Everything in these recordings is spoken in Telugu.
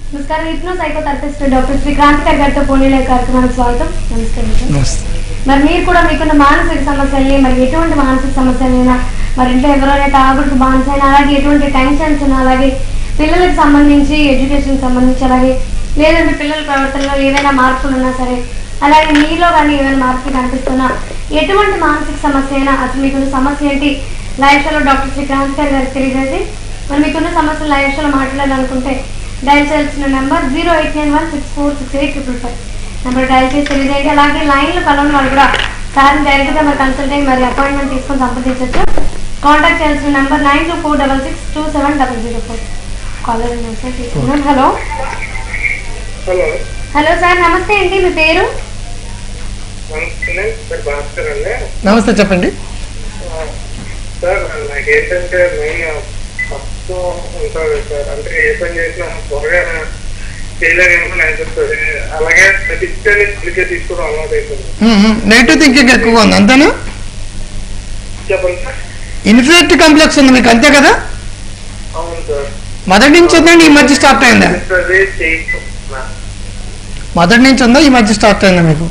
నమస్కారం hypno psychotherapist doctor Shri Kranthikar గారితో పోనీలే కార్యక్రమానికి స్వాగతం నమస్కారం సార్ నమస్తే మరి మీరు కూడా మీకున్న మానసిక సమస్యల్ని మరి ఎటువంటి మానసిక సమస్యలైనా మరి ఇంట్లో ఎవరైనా తాగుడుకు బానిసైనా అలాగే ఎటువంటి టెన్షన్స్ ఉన్నా అలాగే పిల్లలకు సంబంధించి ఎడ్యుకేషన్ సంబంధించి అలాగే లేదంటే పిల్లల ప్రవర్తనలో ఏదైనా మార్పులు ఉన్నా సరే అలాగే మీలో కానీ ఏమైనా మార్పులు కనిపిస్తున్నా ఎటువంటి మానసిక సమస్య అయినా అసలు మీకున్న సమస్య ఏంటి లైఫ్ షోలో డాక్టర్ శ్రీ క్రాంతికర్ గారికి తెలియజేసి మరి మీకున్న సమస్యలు లైఫ్ షోలో మాట్లాడాలనుకుంటే డైల్ చేయాల్సిన number zero eight nine one six four six eight triple five number dial చేసి తెలియజేయండి అలాగే లైన్లో కలవని వాళ్ళు కూడా సార్ని డైరెక్ట్గా మరి కన్సల్ట్ అయ్యి మరి అపాయింట్మెంట్ తీసుకొని సంప్రదించవచ్చు కాంటాక్ట్ చేయాల్సిన number nine two four double six two seven double zero four caller sir తీసుకున్నాం హలో హలో హలో సార్ నమస్తే అండి మీ పేరు నమస్తే సార్ భాస్కర్ అండి నమస్తే చెప్పండి ఆ, సార్ నాకు ఏంటంటే మెయిన్ ఫస్ట్ ఉంటుంది సార్ అంటే ఏ పని చేసినా త్వరగా చేయలేమని అనిపిస్తుంది అలాగే ప్రతిష్టని ఇప్పటికే తీసుకోవడం అలవాటు అవుతుంది నెగిటివ్ థింకింగ్ ఎక్కువ ఉంది అంతేనా చెప్పండి సార్ ఇన్ఫినిటీ కాంప్లెక్స్ ఉంది మీకు అంతే కదా అవును సార్ మొదటి నుంచి ఉందండి ఈ మధ్య స్టార్ట్ అయిందా అదే చేయకు మొదటి నుంచి ఉందా ఈ మధ్య స్టార్ట్ అయిందా మీకు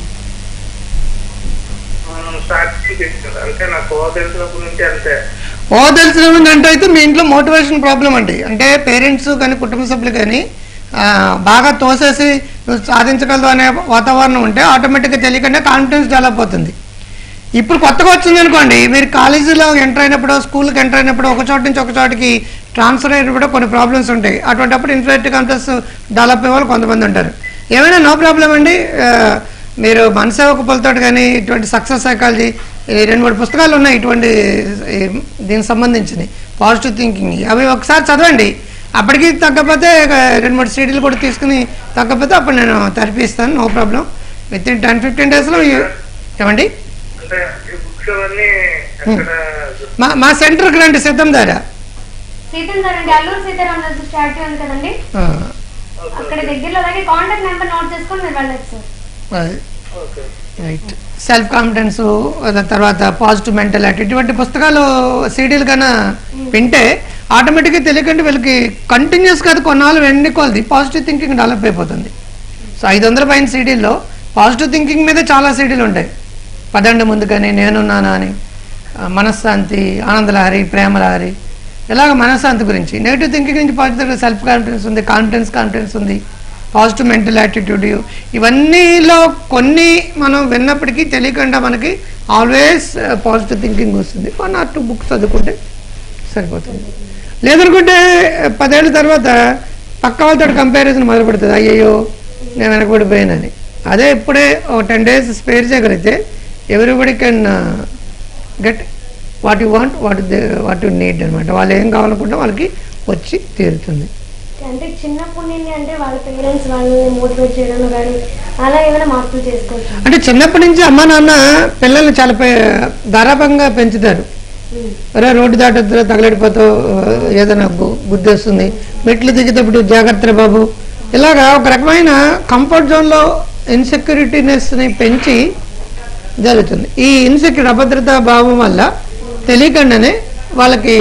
స్టార్టింగ్ చేశాను అంటే నాకు కోవ తెలిసినప్పటి నుంచి అంతే ఓ తెలిసిన అంటే అయితే మీ ఇంట్లో మోటివేషన్ ప్రాబ్లం అండి అంటే పేరెంట్స్ కానీ కుటుంబ సభ్యులు కానీ ఆ, బాగా తోసేసి నువ్వు సాధించగలదు అనే వాతావరణం ఉంటే ఆటోమేటిక్గా తెలియకుండా కాన్ఫిడెన్స్ డెవలప్ అవుతుంది ఇప్పుడు కొత్తగా వచ్చింది అనుకోండి మీరు కాలేజీలో ఎంటర్ అయినప్పుడు స్కూల్కి ఎంటర్ అయినప్పుడు ఒక చోట నుంచి ఒక చోటికి ట్రాన్స్ఫర్ అయినప్పుడు కొన్ని ప్రాబ్లమ్స్ ఉంటాయి అటువంటిప్పుడు ఇన్ఫ్లేట్ కాన్ఫిడెన్స్ డెవలప్ అయ్యే వాళ్ళు కొంతమంది ఉంటారు ఏమైనా నో ప్రాబ్లం అండి ఆ, మీరు మనసేవకు పొలతోటి కానీ ఇటువంటి సక్సెస్ సైకాలజీ ఈ రెండు మూడు పుస్తకాలు ఉన్నాయి ఇటువంటి ఈ దీనికి సంబంధించినవి పాజిటివ్ థింకింగ్ అవి ఒకసారి చదవండి అప్పటికి తగ్గకపోతే ఇక రెండు మూడు సీడీలు కూడా తీసుకుని తగ్గకపోతే అప్పుడు నేను థెరపీ ఇస్తాను no problem with in ten fifteen డేస్లో ఏమండి అంటే ఈ బుక్స్ అవన్నీ ఎక్కడ మా మా సెంటర్కి రండి సిద్ధం దారా సీతం సార్ అండి అల్లూరు సీతారామరాజు స్టాట్యూ ఉంది కదండి అక్కడ దగ్గరలో అలాగే కాంటాక్ట్ నెంబర్ నోట్ చేసుకొని మీరు వెళ్ళచ్చు sir okay right self confidence తర్వాత పాజిటివ్ మెంటల్ ఇటువంటి పుస్తకాలు సీడీలు కన్నా వింటే ఆటోమేటిక్గా తెలియకుండా వీళ్ళకి కంటిన్యూస్గా అది కొన్నాళ్ళు వెండి కొలది పాజిటివ్ థింకింగ్ డెవలప్ అయిపోతుంది సో ఐదు వందల పైన సీడీల్లో పాజిటివ్ థింకింగ్ మీద చాలా సీడీలు ఉంటాయి పదండి ముందుకని నేనున్నానా అని ఆ, మనశ్శాంతి ఆనందలహరి ప్రేమలహరి ఇలాగ మనశ్శాంతి గురించి నెగిటివ్ థింకింగ్ నుంచి పాజిటివ్ సెల్ఫ్ కాన్ఫిడెన్స్ ఉంది కాన్ఫిడెన్స్ కాన్ఫిడెన్స్ ఉంది పాజిటివ్ మెంటల్ యాటిట్యూడ్ ఇవన్నీలో కొన్ని మనం విన్నప్పటికీ తెలియకుండా మనకి ఆల్వేస్ పాజిటివ్ థింకింగ్ వస్తుంది వన్ ఆర్ టూ బుక్స్ చదువుకుంటే సరిపోతుంది లేదనుకుంటే పదేళ్ళ తర్వాత పక్క వాళ్ళతో కంపారిజన్ మొదలు పెడుతుంది అయ్యయ్యో నేను వెనకబడిపోయానని అదే ఇప్పుడే ఒక టెన్ డేస్ స్పేర్ చేయగలిగితే everybody can get what you want what what you need అనమాట వాళ్ళు ఏం కావాలనుకుంటే వాళ్ళకి వచ్చి తీరుతుంది అంటే చిన్నప్పటి నుండి అంటే వాళ్ళ పేరెంట్స్ వాళ్ళని మోటివేట్ చేయడం కానీ అలా ఏమైనా మార్పులు చేసుకోవచ్చు అంటే చిన్నప్పటి నుంచి అమ్మ నాన్న పిల్లల్ని చాలా పే- గారాబంగా పెంచుతారు అరే రోడ్డు దాటొద్దు తగలడిపోతావు ఏదైనా గు- గుద్దేస్తుంది మెట్లు దిగేటప్పుడు జాగ్రత్త బాబు ఇలాగా ఒక రకమైన కంఫర్ట్ జోన్లో ఇన్సెక్యూరిటీనెస్ని పెంచి జరుగుతుంది ఈ ఇన్సెక్యూర్ అభద్రతా భావం వల్ల తెలియకుండానే వాళ్ళకి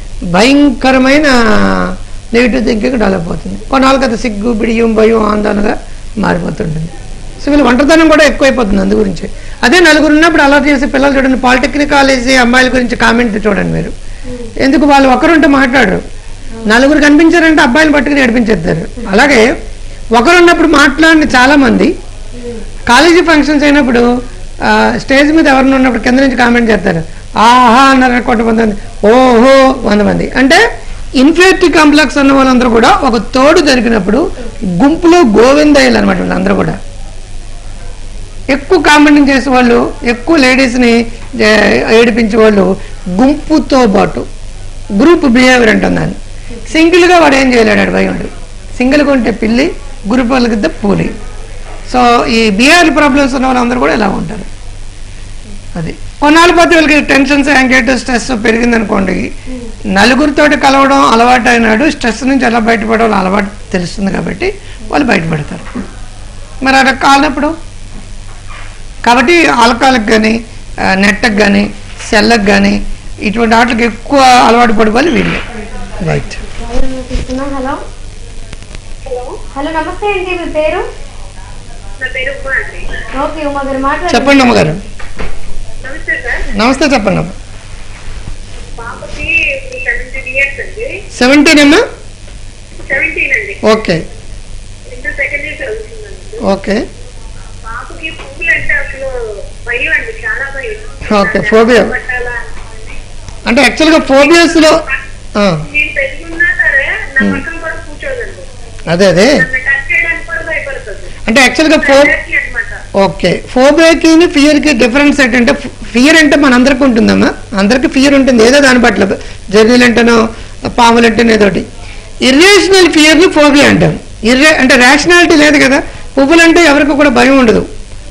భయంకరమైన నెగిటివ్ థింకింగ్ డెవలప్ అవుతుంది కొన్నాళ్ళకి అది సిగ్గు బిడియం భయం ఆందోళనగా మారిపోతుంటుంది సో వీళ్ళు ఒంటరితనం కూడా ఎక్కువైపోతుంది అందు గురించి అదే నలుగురు ఉన్నప్పుడు అలా చేసి పిల్లలు చూడండి పాలిటెక్నిక్ కాలేజీ అమ్మాయిల గురించి కామెంట్ చూడండి మీరు ఎందుకు వాళ్ళు ఒకరుంటే మాట్లాడరు నలుగురు కనిపించారంటే అబ్బాయిని పట్టుకుని నడిపించేస్తారు అలాగే ఒకరు ఉన్నప్పుడు మాట్లాడిన చాలా మంది కాలేజీ ఫంక్షన్స్ అయినప్పుడు ఆ, స్టేజ్ మీద ఎవరిని ఉన్నప్పుడు కింద నుంచి కామెంట్ చేస్తారు ఆహా అన్నారు కొంతమంది ఓహో వంద మంది అంటే ఇన్ఫినిటీ కాంప్లెక్స్ ఉన్న వాళ్ళందరూ కూడా ఒక తోడు దొరికినప్పుడు గుంపులో గోవిందయ్యలు అనమాట వీళ్ళందరూ కూడా ఎక్కువ కామెంటింగ్ చేసే వాళ్ళు ఎక్కువ లేడీస్ని ఏడిపించే వాళ్ళు గుంపుతో పాటు గ్రూప్ బిహేవియర్ అంటాం దాన్ని సింగిల్గా వాడు ఏం చేయలేడు వాడు భయం ఉంటుంది సింగిల్గా ఉంటే పిల్లి గ్రూప్ వాళ్ళకి పూలి సో ఈ బిహేవియర్ ప్రాబ్లమ్స్ ఉన్న వాళ్ళందరూ కూడా ఇలా ఉంటారు అది కొన్నాళ్ళు పోతే వీళ్ళకి టెన్షన్స్ యాంగ్జైటీ స్ట్రెస్ పెరిగిందనుకోండి నలుగురితోటి కలవడం అలవాటు అయినాడు స్ట్రెస్ నుంచి ఎలా బయటపడడం అలవాటు తెలుస్తుంది కాబట్టి వాళ్ళు బయటపడతారు మరి అలా కాలినప్పుడు కాబట్టి ఆల్కహాల్కి కానీ నెట్కి కానీ సెల్లకు కానీ ఇటువంటి వాటికి ఎక్కువ అలవాటు పడిపోవాలి వీళ్ళు రైట్ తీసుకున్నాం హలో హలో హలో నమస్తే అండి మీ పేరు నా పేరు ఉమా అండి ఓకే ఉమా గారు మాట్లాడండి చెప్పండి అమ్మగారు నమస్తే సార్ నమస్తే చెప్పండి అమ్మ పాపకి సెవెంటీన్ ఇయర్స్ అండి సెవెంటీన్ అమ్మా సెవెంటీన్ అండి ఓకే ఇంటర్ సెకండ్ ఇయర్ చదువుతుందండి ఓకే పాపకి పువ్వులు అంటే అసలు భయం అండి చాలా భయం ఓకే, phobia. పట్టాలా అనుకోండి. అంటే యాక్చువల్గా ఫోబియస్లో నేను పెరుగున్నా సరే నా పక్కన కూడా కూర్చోదండి అదే అదే నన్ను టచ్ చేయడానికి కూడా భయపడుతుంది అంటే యాక్చువల్గా ఫో అనమాట ఓకే ఫోబియాకి ఫియర్కి డిఫరెన్స్ ఏంటంటే ఫియర్ అంటే మనందరికీ ఉంటుందమ్మా అందరికీ ఫియర్ ఉంటుంది ఏదో దాని పట్ల జర్నీలు అంటేనో పాములు అంటేనో ఏదోటి ఇర్రేషనల్ ఫియర్ని ఫోబియా అంటాం ఇర్రే అంటే రేషనాలిటీ లేదు కదా పువ్వులంటే ఎవరికి కూడా భయం ఉండదు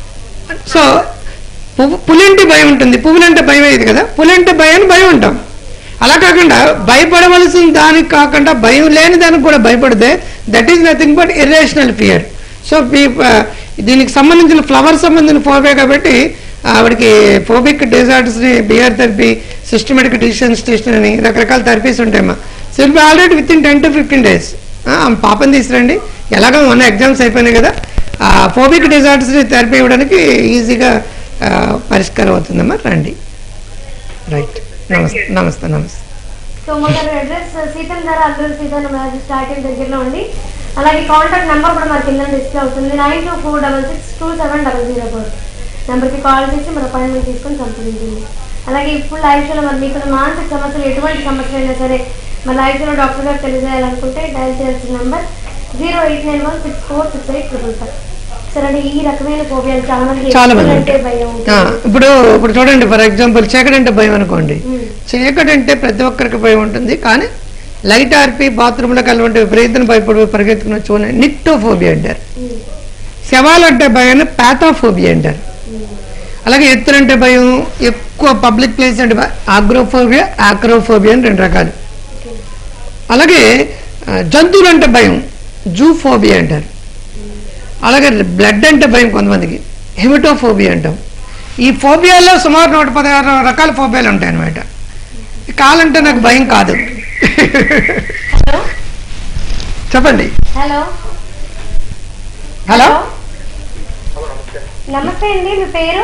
సో పువ్వు పులంటే భయం ఉంటుంది పువ్వులంటే భయం అయ్యేది కదా పులంటే భయాన్ని భయం ఉంటాం అలా కాకుండా భయపడవలసిన దానికి కాకుండా భయం లేని దానికి కూడా భయపడితే that is nothing but irrational fear so దీనికి సంబంధించిన ఫ్లవర్ సంబంధించిన ఫోబియా కాబట్టి ఆవిడకి ఫోబిక్ డిజార్డర్స్ని B R therapy systematic desensitization అని రకరకాల థెరపీస్ ఉంటాయమ్మా so be already with in ten to fifteen days పాపని తీసుకురండి ఎలాగో మొన్న ఎగ్జామ్స్ అయిపోయినాయి కదా ఫోబిక్ డిజార్డర్స్ని థెరపీ ఇవ్వడానికి ఈజీగా ఆ, పరిష్కారం అవుతుందమ్మా రండి రైట్ నమస్తే నమస్తే నమస్తే సో మా గారి అడ్రస్ సీతం ధర అల్లూరు సీతం స్టార్టింగ్ దగ్గరలో ఉంది అలాగే కాంటాక్ట్ నెంబర్ కూడా మనకి కింద డిస్ప్లే అవుతుంది nine two four double six two seven double zero four నెంబర్కి కాల్ చేసి మన అపాయింట్మెంట్ తీసుకొని సంప్రదించండి అలాగే ఇప్పుడు లైఫ్ షోలో మరి మీకు మానసిక సమస్యలు ఎటువంటి సమస్యలు అయినా సరే మన లైఫ్ షోలో డాక్టర్ గారు తెలియజేయాలనుకుంటే డయల్ చేయాల్సిన number zero eight nine one six four six eight triple five సరే అండి ఈ రకమైన ఫోబియాలు చాలా మంది చాలా మంది అంటే ఉంటారు. భయం ఆ, ఇప్పుడు ఇప్పుడు చూడండి ఫర్ ఎగ్జాంపుల్ చీకటి అంటే భయం అనుకోండి మ్మ్. చీకటి అంటే ప్రతి ఒక్కరికి భయం ఉంటుంది కానీ లైట్ ఆర్పి బాత్రూంలోకి వెళ్ళమంటే విపరీతం భయపడి పరిగెత్తుకుని చూడండి నిక్టోఫోబియా అంటారు ఉమ్, శవాలు అంటే భయాన్ని పాథోఫోబియా అంటారు అలాగే ఎత్తులంటే భయం ఎక్కువ పబ్లిక్ ప్లేస్ అంటే ఆగ్రోఫోబియా ఆక్రోఫోబియా అని రెండు రకాలు అలాగే ఆ, జంతువులు అంటే భయం జూఫోబియా అంటారు అలాగే బ్లడ్ అంటే భయం కొంతమందికి హెమటోఫోబియా అంటాం ఈ ఫోబియాలో సుమారు నూట పదహారు రకాల ఫోబియాలు ఉంటాయి అన్నమాట కాలంటే నాకు భయం కాదు హలో చెప్పండి హలో హలో నమస్తే అండి మీ పేరు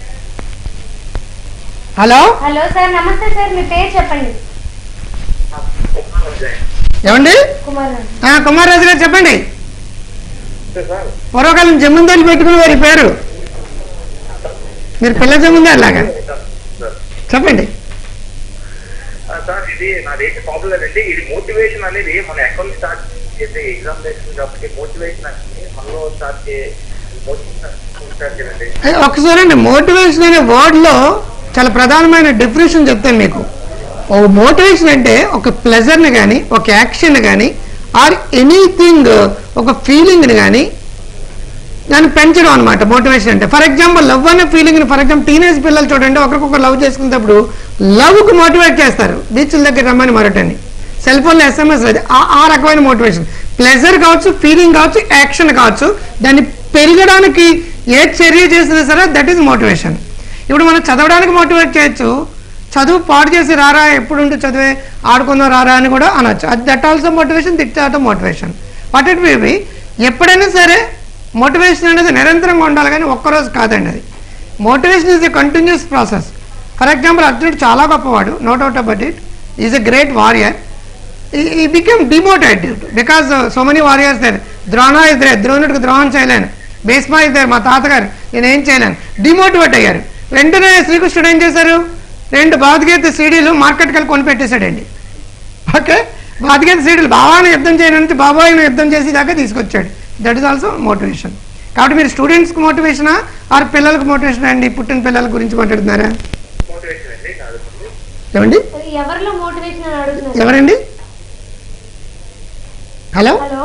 హలో హలో సార్ నమస్తే సార్ మీ పేరు చెప్పండి ఏమండి కుమార్ రావు. ఆ, కుమారరాజు గారు చెప్పండి సార్ పూర్వకాలం జమీందారు పెట్టుకుని వారి పేరు మీరు పిల్ల జమీందారు లాగా సార్ చెప్పండి ఆ, సార్ ఇది నాదేంటి ప్రాబ్లం అండి ఇది మోటివేషన్ అనేది మన అకౌంట్ స్టార్ట్ చేసే ఎగ్జామినేషన్ కాబట్టి మోటివేషన్ అనేది మనలో స్టార్ట్ చే మోటివేషన్ స్టార్ట్ చేయండి ఏ, ఒకసారి అండి మోటివేషన్ అనే వర్డ్లో చాలా ప్రధానమైన డెఫినేషన్ చెప్తాను మీకు ఓ మోటివేషన్ అంటే ఒక ప్లెజర్ని కానీ ఒక యాక్షన్ కానీ ఆర్ ఎనీథింగ్ ఒక ఫీలింగ్ని కానీ దాన్ని పెంచడం అనమాట మోటివేషన్ అంటే ఫర్ ఎగ్జాంపుల్ లవ్ అనే ఫీలింగ్ ఫర్ ఎగ్జాంపుల్ టీనేజ్ పిల్లలు చూడండి ఒకరికొకరు లవ్ చేసుకునేటప్పుడు లవ్కు మోటివేట్ చేస్తారు బీచ్ల దగ్గర రమ్మని మరొకటని సెల్ ఫోన్లో ఎస్ఎంఎస్ అది ఆ- ఆ రకమైన మోటివేషన్ ప్లెజర్ కావచ్చు ఫీలింగ్ కావచ్చు యాక్షన్ కావచ్చు దాన్ని పెరగడానికి ఏ చర్య చేసినా సరే దట్ ఈస్ మోటివేషన్ ఇప్పుడు మనం చదవడానికి మోటివేట్ చేయొచ్చు చదువు పాడు చేసి రారా ఎప్పుడు ఉండి చదివే ఆడుకుందాం రారా అని కూడా అనొచ్చు అది that also motivation that also motivation what it be ఎప్పుడైనా సరే మోటివేషన్ అనేది నిరంతరంగా ఉండాలి కానీ ఒక్కరోజు కాదండి అది motivation is a continuous process for example అర్జునుడు చాలా గొప్పవాడు no doubt about it is a great warrior he become demotivated because so many warriors there Drona is there ద్రోణుడికి ద్రోహం చేయలేను భీష్మ ఇస్ దేర్ మా తాతగారు నేను ఏం చేయలేను డిమోటివేట్ అయ్యారు వెంటనే శ్రీకృష్ణుడు ఏం చేశారు రెండు భావద్గీత సీడీలు మార్కెట్కి వెళ్ళి కొనిపెట్టేశాడండి ఓకే భావద్గీత సీడీలు బాబాని యుద్ధం చేయడానికి బాబాయిని యుద్ధం చేసి దాకా తీసుకొచ్చాడు దట్ ఈస్ ఆల్సో మోటివేషన్ కాబట్టి మీరు స్టూడెంట్స్కి మోటివేషనా ఆర్ పిల్లలకు మోటివేషన్ అండి పుట్టిన పిల్లల గురించి మాట్లాడుతున్నారా మోటివేషన్ అండి నాది ఏమండి ఎవరిలో మోటివేషన్ అని అడుగుతున్నారు ఎవరండి హలో హలో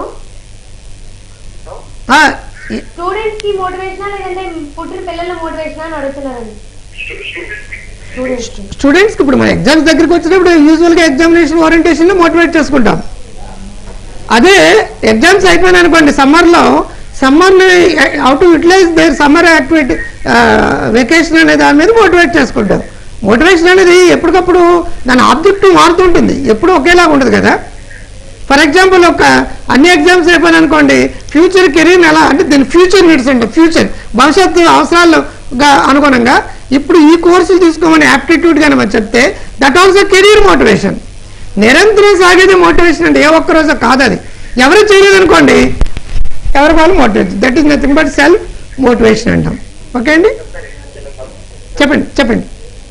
ఆ, స్టూడెంట్స్ కి మోటివేషన్ లేదంటే పుట్టిన పిల్లల మోటివేషన్ అని అడుగుతున్నారండి స్టూడెంట్స్ కి స్టూడెంట్స్కి ఇప్పుడు మన ఎగ్జామ్స్ దగ్గరికి వచ్చినప్పుడు యూజువల్గా ఎగ్జామినేషన్ ఓరియంటేషన్లో మోటివేట్ చేసుకుంటాం అదే ఎగ్జామ్స్ అయిపోయినాయి అనుకోండి సమ్మర్లో సమ్మర్ని how to utilize there summer activity vacation అనే దాని మీద మోటివేట్ చేసుకుంటాం మోటివేషన్ అనేది ఎప్పటికప్పుడు దాని ఆబ్జెక్టివ్ మారుతుంటుంది ఎప్పుడు ఒకేలాగా ఉండదు కదా ఫర్ ఎగ్జాంపుల్ ఒక అన్ని ఎగ్జామ్స్ అయిపోయిన అనుకోండి ఫ్యూచర్ కెరీర్ ఎలా అంటే దీని ఫ్యూచర్ నీడ్స్ అంటే ఫ్యూచర్ భవిష్యత్తు అవసరాలుగా అనుగుణంగా ఇప్పుడు ఈ కోర్సులు తీసుకోమని యాప్టిట్యూడ్ కానీ మనం చెప్తే దట్ ఆల్సో కెరీర్ మోటివేషన్ నిరంతరం సాగేది మోటివేషన్ అంటే ఏ ఒక్క రోజు కాదు అది ఎవరు చేయలేదు అనుకోండి ఎవరి వాళ్ళు motivation that is nothing but self motivation అంటాం ఓకే అండి చెప్పండి చెప్పండి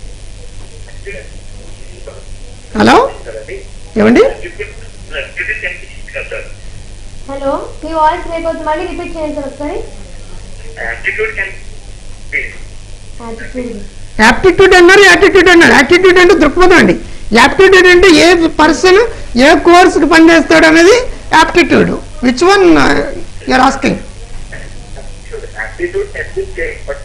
హలో ఏమండి హలో మీ వాయిస్ బ్రేక్ అవుతుంది మళ్ళీ రిపీట్ చేయండి సార్ ఒకసారి యాప్టిట్యూడ్ కెన్ యాటిట్యూడ్ యాప్టిట్యూడ్ అన్నారు యాటిట్యూడ్ అన్నారు యాటిట్యూడ్ అంటే దృక్పథం అండి యాప్టిట్యూడ్ అంటే ఏ పర్సన్ ఏ కోర్సుకి పనిచేస్తాడు అనేది aptitude which one you're asking aptitude test but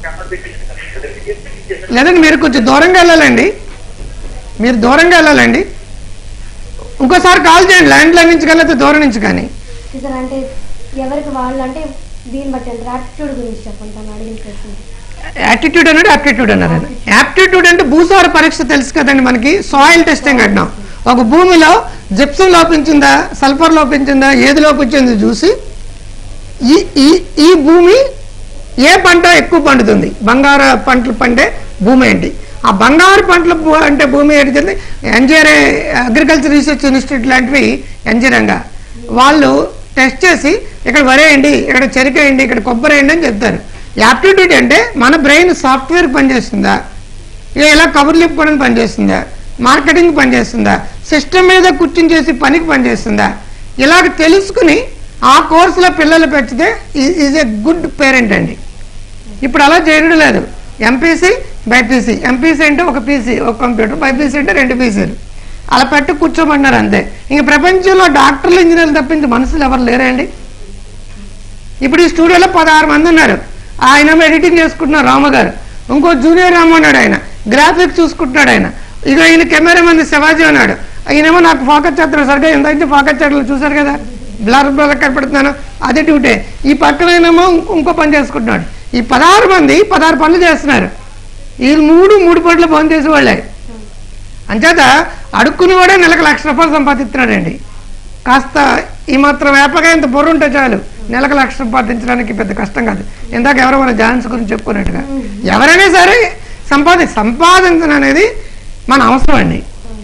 లేదండి మీరు కొంచెం దూరంగా వెళ్ళాలండి మీరు దూరంగా వెళ్ళాలండి ఇంకోసారి కాల్ చేయండి ల్యాండ్ లైన్ నుంచి కానీ దూరం నుంచి కానీ సార్ అంటే ఎవరికి వాళ్ళు అంటే దీన్ని బట్టి అంటే యాటిట్యూడ్ గురించి చెప్పండి తను అడిగిన ప్రశ్న యాటిట్యూడ్ అన్నాడు యాప్టిట్యూడ్ అన్నారు యాప్టిట్యూడ్ అంటే భూసార పరీక్ష తెలుసు కదండి మనకి సాయిల్ టెస్టింగ్ అంటున్నాం ఒక భూమిలో జిప్సం లోపించిందా సల్ఫర్ లోపించిందా ఏది లోపించిందో చూసి ఈ ఈ ఈ భూమి ఏ పంట ఎక్కువ పండుతుంది బంగారు పంటలు పండే భూమి ఏంటి ఆ బంగారు పంటలు భూ- అంటే భూమి ఏంటి ఎన్జిఆర్ అగ్రికల్చర్ రీసెర్చ్ ఇన్స్టిట్యూట్ లాంటివి ఎన్జిరంగా వాళ్ళు టెస్ట్ చేసి ఇక్కడ వరేయండి ఇక్కడ చెరికేయండి ఇక్కడ కొబ్బరి వేయండి అని చెప్తారు యాప్టిట్యూడ్ అంటే మన బ్రెయిన్ సాఫ్ట్వేర్ పనిచేస్తుందా ఇక ఇలా కబుర్లు చెప్పుకోవడానికి పనిచేస్తుందా మార్కెటింగ్ పనిచేస్తుందా సిస్టమ్ మీద కూర్చుని చేసి పనికి పనిచేస్తుందా ఇలాగ తెలుసుకుని ఆ కోర్సులో పిల్లలు పెంచితే ఈజ్ ఏ గుడ్ పేరెంట్ అండి ఇప్పుడు అలా చేయడం లేదు ఎంపీసీ బైపీసీ ఎంపీసీ అంటే ఒక పీసీ ఒక కంప్యూటర్ బైపీసీ అంటే రెండు పీసీలు అలా పెట్టి కూర్చోమన్నారు అంతే ఇంక ప్రపంచంలో డాక్టర్లు ఇంజనీర్లు తప్పించి మనుషులు ఎవరు లేరండి ఇప్పుడు ఈ స్టూడియోలో పదహారు మంది ఉన్నారు ఆయన ఎడిటింగ్ చేసుకుంటున్నారు రామ గారు ఇంకో జూనియర్ రామ ఉన్నాడు ఆయన గ్రాఫిక్స్ చూసుకుంటున్నాడు ఆయన ఇక ఈయన కెమెరామెన్ శివాజీ ఉన్నాడు ఈయనేమో నాకు ఫోకస్ చేస్తున్నాడు సరిగ్గా ఎంత అయితే ఫోకస్ చేయడం చూసారు కదా బ్లర్ బ్లర్ కనపడుతున్నాను అదే డ్యూటే ఈ పక్కనేమో ఇంకో పని చేసుకుంటున్నాడు ఈ పదహారు మంది పదహారు పనులు చేస్తున్నారు వీళ్ళు మూడు మూడు పనులు పని చేసేవాళ్ళే అంచేత అడుక్కుని కూడా నెలకు లక్ష రూపాయలు సంపాదిస్తున్నాడండి కాస్త ఈ మాత్రం వేపగా ఇంత బుర్ర ఉంటే చాలు నెలకు లక్ష సంపాదించడానికి పెద్ద కష్టం కాదు ఇందాక ఎవరో మన జాన్స్ గురించి చెప్పుకున్నట్టుగా ఎవరైనా సరే సంపాది సంపాదించడం అనేది మన అవసరం అండి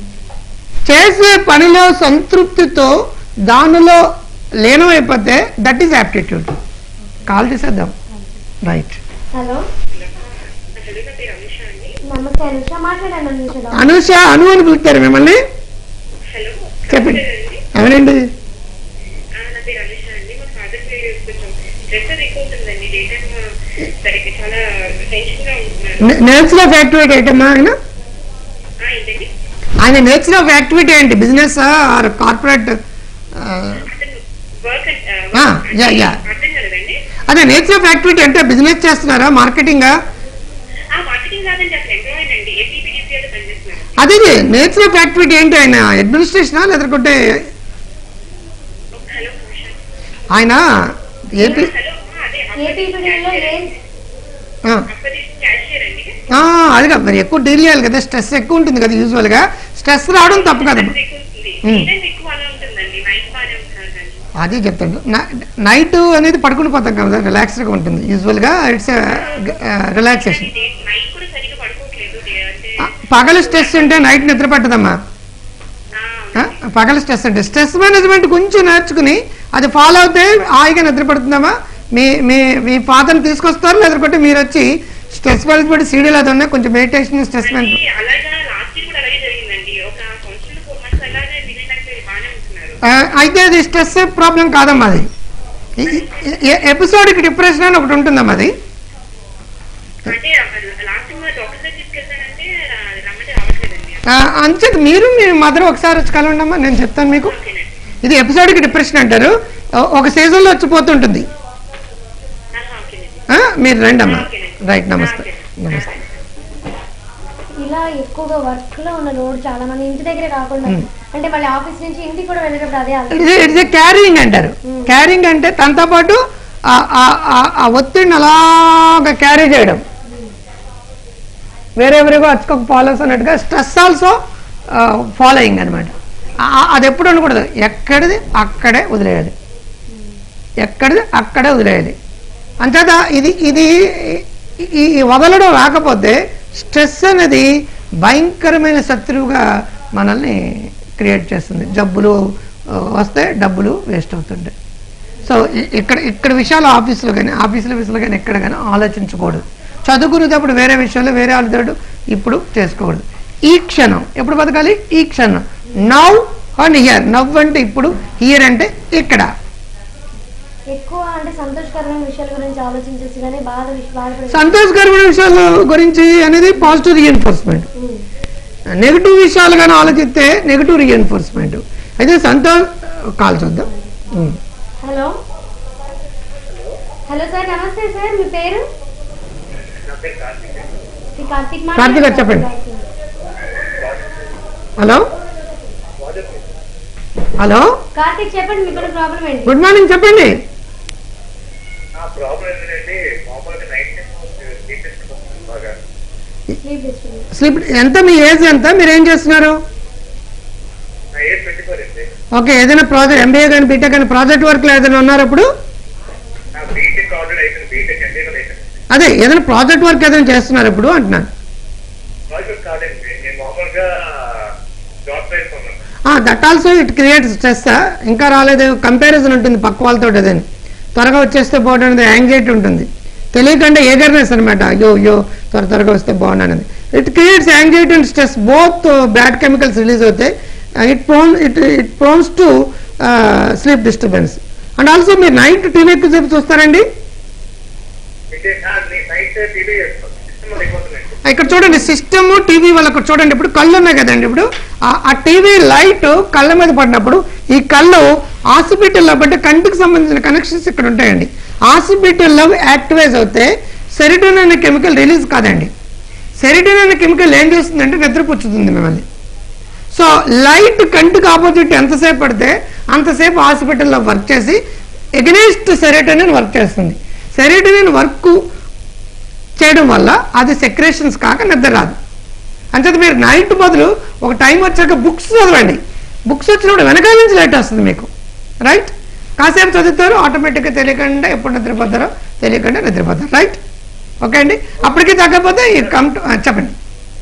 చేసే పనిలో సంతృప్తితో దానిలో లీనమైపోతే దట్ ఈస్ యాప్టిట్యూడ్ కాల్ చేసేద్దాం రైట్ హలో హలో నా పేరు అమిష అండి నమస్తే అనుష మాట్లాడండి అనుష డాక్టర్. అనుష అను అని పిలుస్తారు మిమ్మల్ని హలో చెప్పండి అండి ఎవరండి ఆ, నా పేరు అమిష అండి మా ఫాదర్ పేరు కొంచెం ప్రెషర్ ఎక్కువ ఉంటుందండి డే టైం సరిగ్గా చాలా టెన్షన్ గా ఉంటున్నారు నేచర్ ఆఫ్ యాక్టివిటీ ఏంటమ్మా ఆయన ఆ, ఏంటండి ఆయన నేచర్ ఆఫ్ యాక్టివిటీ ఏంటి బిజినెస్ ఆర్ కార్పొరేట్ అతను వర్క్ ఆ, యా, యా. అర్థం కలదండి అదే నేచర్ ఆఫ్ యాక్టివిటీ అంటే బిజినెస్ చేస్తున్నారా మార్కెటింగా ఆ మార్కెటింగ్ కాదండి అసలు ఎంప్లాయిడ్ అండి ఏపీపీడీసీలో పనిచేస్తున్నారు అదే నేచర్ ఆఫ్ యాక్టివిటీ ఏంటి ఆయన అడ్మినిస్ట్రేషనా లేదంటే హలో అమిష ఆయన ఏపీ హలో ఆ, అదే ఏపీపీడీలో ఏం ఆ, అప్పటి క్యాషియర్ అండి ఆ, అది కాదు మరి ఎక్కువ డీల్ చేయాలి కదా స్ట్రెస్ ఎక్కువ ఉంటుంది కదా యూజువల్గా స్ట్రెస్ రావడం తప్పు కదమ్మా ఎక్కువ ఉంటుంది ఉమ్. ఈవెన్ ఎక్కువ అలా ఉంటుందండి నైట్ బాగానే ఉంటున్నారు కానీ అది చెప్తాను నైట్ అనేది పడుకుని పోతాం కదా రిలాక్స్డ్గా ఉంటుంది యూజువల్గా ఇట్స్ రిలాక్సేషన్ నైట్ కూడా సరిగ్గా పడుకోవట్లేదు డే- అంటే పగల స్ట్రెస్ ఉంటే నైట్ నిద్ర పట్టదమ్మా ఆ, ఆ, పగల స్ట్రెస్ అంటే స్ట్రెస్ మేనేజ్మెంట్ కొంచెం నేర్చుకుని అది ఫాలో అవుతే హాయిగా నిద్ర పడుతుందమ్మా మీ మీ మీ ఫాదర్ని తీసుకొస్తారు లేదంటే మీరు వచ్చి స్ట్రెస్ మేనేజ్మెంట్ సీడీలు అది ఉన్నాయి కొంచెం మెడిటేషన్ స్ట్రెస్ అది మేనేజ్మెంట్ అలాగా లాస్ట్ ఇయర్ కూడా అలాగే జరిగిందండి ఒక సంవత్సరం ఫోర్ మంత్స్ అలాగే మిగిలినట్టు బాగానే ఉంటున్నారు ఆ, అయితే అది స్ట్రెస్ ప్రాబ్లం కాదమ్మా అది ఎపిసోడ్కి డిప్రెషన్ అని ఒకటి ఉంటుందమ్మా అది అంటే లాస్ట్ టైం డాక్టర్ దగ్గర తీసుకెళ్తానంటే రా- రమ్మంటే రావట్లేదండి ఆ, అంచేత మీరు మీ మదర్ ఒకసారి వచ్చి కలవండమ్మా నేను చెప్తాను మీకు ఓకేనండి ఇది ఎపిసోడ్కి డిప్రెషన్ అంటారు ఓ- ఒక సీజన్లో వచ్చిపోతుంటుంది ఆహా, ఓకేనండి ఆ, మీరు రండి అమ్మా రైట్ నమస్తే నమస్తే ఇలా ఎక్కువగా వర్క్ లో ఉన్న లోడ్ చాలా మంది ఇంటి దగ్గరే కాకుండా అంటే మళ్ళీ ఆఫీస్ నుంచి ఇంటికి కూడా వెళ్ళేటప్పుడు అదే ఆలోచన. ఇట్స్ ఇట్స్ ఏ క్యారింగ్ అంటారు క్యారింగ్ అంటే తనతో పాటు ఆ- ఆ- ఆ- ఆ ఒత్తిడిని అలాగా క్యారీ చేయడం వేరే ఎవరిగో అచ్చుకోక ఫాలోస్ అన్నట్టుగా స్ట్రెస్ ఆల్సో ఫాలోయింగ్ అనమాట ఆ- అది ఎప్పుడు ఉండకూడదు ఎక్కడిది అక్కడే వదిలేయాలి ఎక్కడిది అక్కడే వదిలేయాలి అంచేత ఇది ఇది ఈ ఈ వదలడం రాకపోతే స్ట్రెస్ అనేది భయంకరమైన శత్రువుగా మనల్ని క్రియేట్ చేస్తుంది జబ్బులు ఆ, వస్తే డబ్బులు వేస్ట్ అవుతుంటాయి సో ఇ- ఇక్కడ ఇక్కడ విషయాలు ఆఫీసులో కానీ ఆఫీసుల విషయాలు కానీ ఎక్కడ కానీ ఆలోచించకూడదు చదువుకునేటప్పుడు వేరే విషయాలు వేరే ఆలోచన ఇప్పుడు చేసుకోకూడదు ఈ క్షణం ఎప్పుడు బతకాలి ఈ క్షణం నవ్ అండ్ హియర్ నవ్ అంటే ఇప్పుడు హియర్ అంటే ఇక్కడ ఎక్కువ అంటే సంతోషకరమైన విషయాల గురించి ఆలోచించేసి కానీ బాధ విష- బాధపడే సంతోషకరమైన విషయాల గురించి అనేది పాజిటివ్ రీఎన్ఫోర్స్మెంట్ ఉమ్. నెగిటివ్ విషయాలు కానీ ఆలోచిస్తే నెగిటివ్ రీఎన్ఫోర్స్మెంట్ అయితే సంతోష్ కాల్ చూద్దాం ఉమ్. హలో హలో సార్ నమస్తే సార్ మీ పేరు నా పేరు కార్తీక్ శ్రీ కార్తీక్ కార్తీక్ గారు చెప్పండి. హలో హలో కార్తీక్ చెప్పండి మీకు ప్రాబ్లం ఏంటి గుడ్ మార్నింగ్ చెప్పండి నా ప్రాబ్లం ఏంటంటే మామూలుగా నైట్ స్లీప్ వస్తుంది బాగా స్లీప్ డిస్టర్బెన్స్ స్లీప్ ఎంత మీ ఏజ్ ఎంత మీరు ఏం చేస్తున్నారు నా ఏజ్ ట్వంటీ ఫోర్ అండి ఓకే ఏదైనా ప్రాజెక్ట్ ఎంబీఏ కానీ బీటెక్ కానీ ప్రాజెక్ట్ వర్క్లో ఏదైనా ఉన్నారు ఇప్పుడు నా బీటెక్ ఆల్రెడీ అయిపోయింది బీటెక్ ఎంబీఏ కూడా అయిపోయింది అదే ఏదైనా ప్రాజెక్ట్ వర్క్ ఏదైనా చేస్తున్నారు ఇప్పుడు అంటున్నాను ప్రాజెక్ట్ కాదండి నేను మామూలుగా జాబ్ చేసుకున్నాను that also it create stress ఇంకా రాలేదు కంపారిజన్ ఉంటుంది పక్క వాళ్ళతో అదని త్వరగా వచ్చేస్తే బాగుంటుంది యాంగ్జైటీ ఉంటుంది తెలియకుండా ఏగర్నెస్ అనమాట అయ్యో అయ్యో త్వర త్వరగా వస్తే బాగుండనేది it creates anxiety and stress both bad chemicals release అవుతాయి it prone it it prones to sleep disturbance and also మీరు నైట్ టీవీ ఎక్కువసేపు చూస్తారండి అయితే నైట్ టీవీ చేస్తాను సిస్టమ్ అయిపోతున్నాయి ఇక్కడ చూడండి సిస్టమ్ టీవీ వాళ్ళకి చూడండి ఇప్పుడు కళ్ళు ఉన్నాయి కదండి ఇప్పుడు ఆ- ఆ టీవీ లైట్ కళ్ళ మీద పడినప్పుడు ఈ కళ్ళు హాస్పిటల్లో బట్టి కంటికి సంబంధించిన కనెక్షన్స్ ఇక్కడ ఉంటాయండి హాస్పిటల్లో యాక్టివైజ్ అవుతే సెరిటోన్ అనే కెమికల్ రిలీజ్ కాదండి సెరిటోన్ అనే కెమికల్ ఏం చేస్తుందంటే నిద్రపుచ్చుతుంది మిమ్మల్ని సో లైట్ కంటికి ఆపోజిట్ ఎంతసేపు పడితే అంతసేపు హాస్పిటల్లో వర్క్ చేసి ఎగనెస్ట్ సెరిటోనిన్ వర్క్ చేస్తుంది సెరిటోనిన్ వర్క్ చేయడం వల్ల అది సెక్రేషన్స్ కాక నిద్ర రాదు అంచేత మీరు నైట్ బదులు ఒక టైం వచ్చాక బుక్స్ చదవండి బుక్స్ వచ్చినప్పుడు వెనకాల నుంచి లైట్ వస్తుంది మీకు రైట్ కాసేపు చదువుతారు ఆటోమేటిక్గా తెలియకుండా ఎప్పుడు నిద్రపోతారో తెలియకుండా నిద్రపోతారు రైట్ ఓకే అండి అప్పటికి తగ్గకపోతే ఈ కమ్ టు చెప్పండి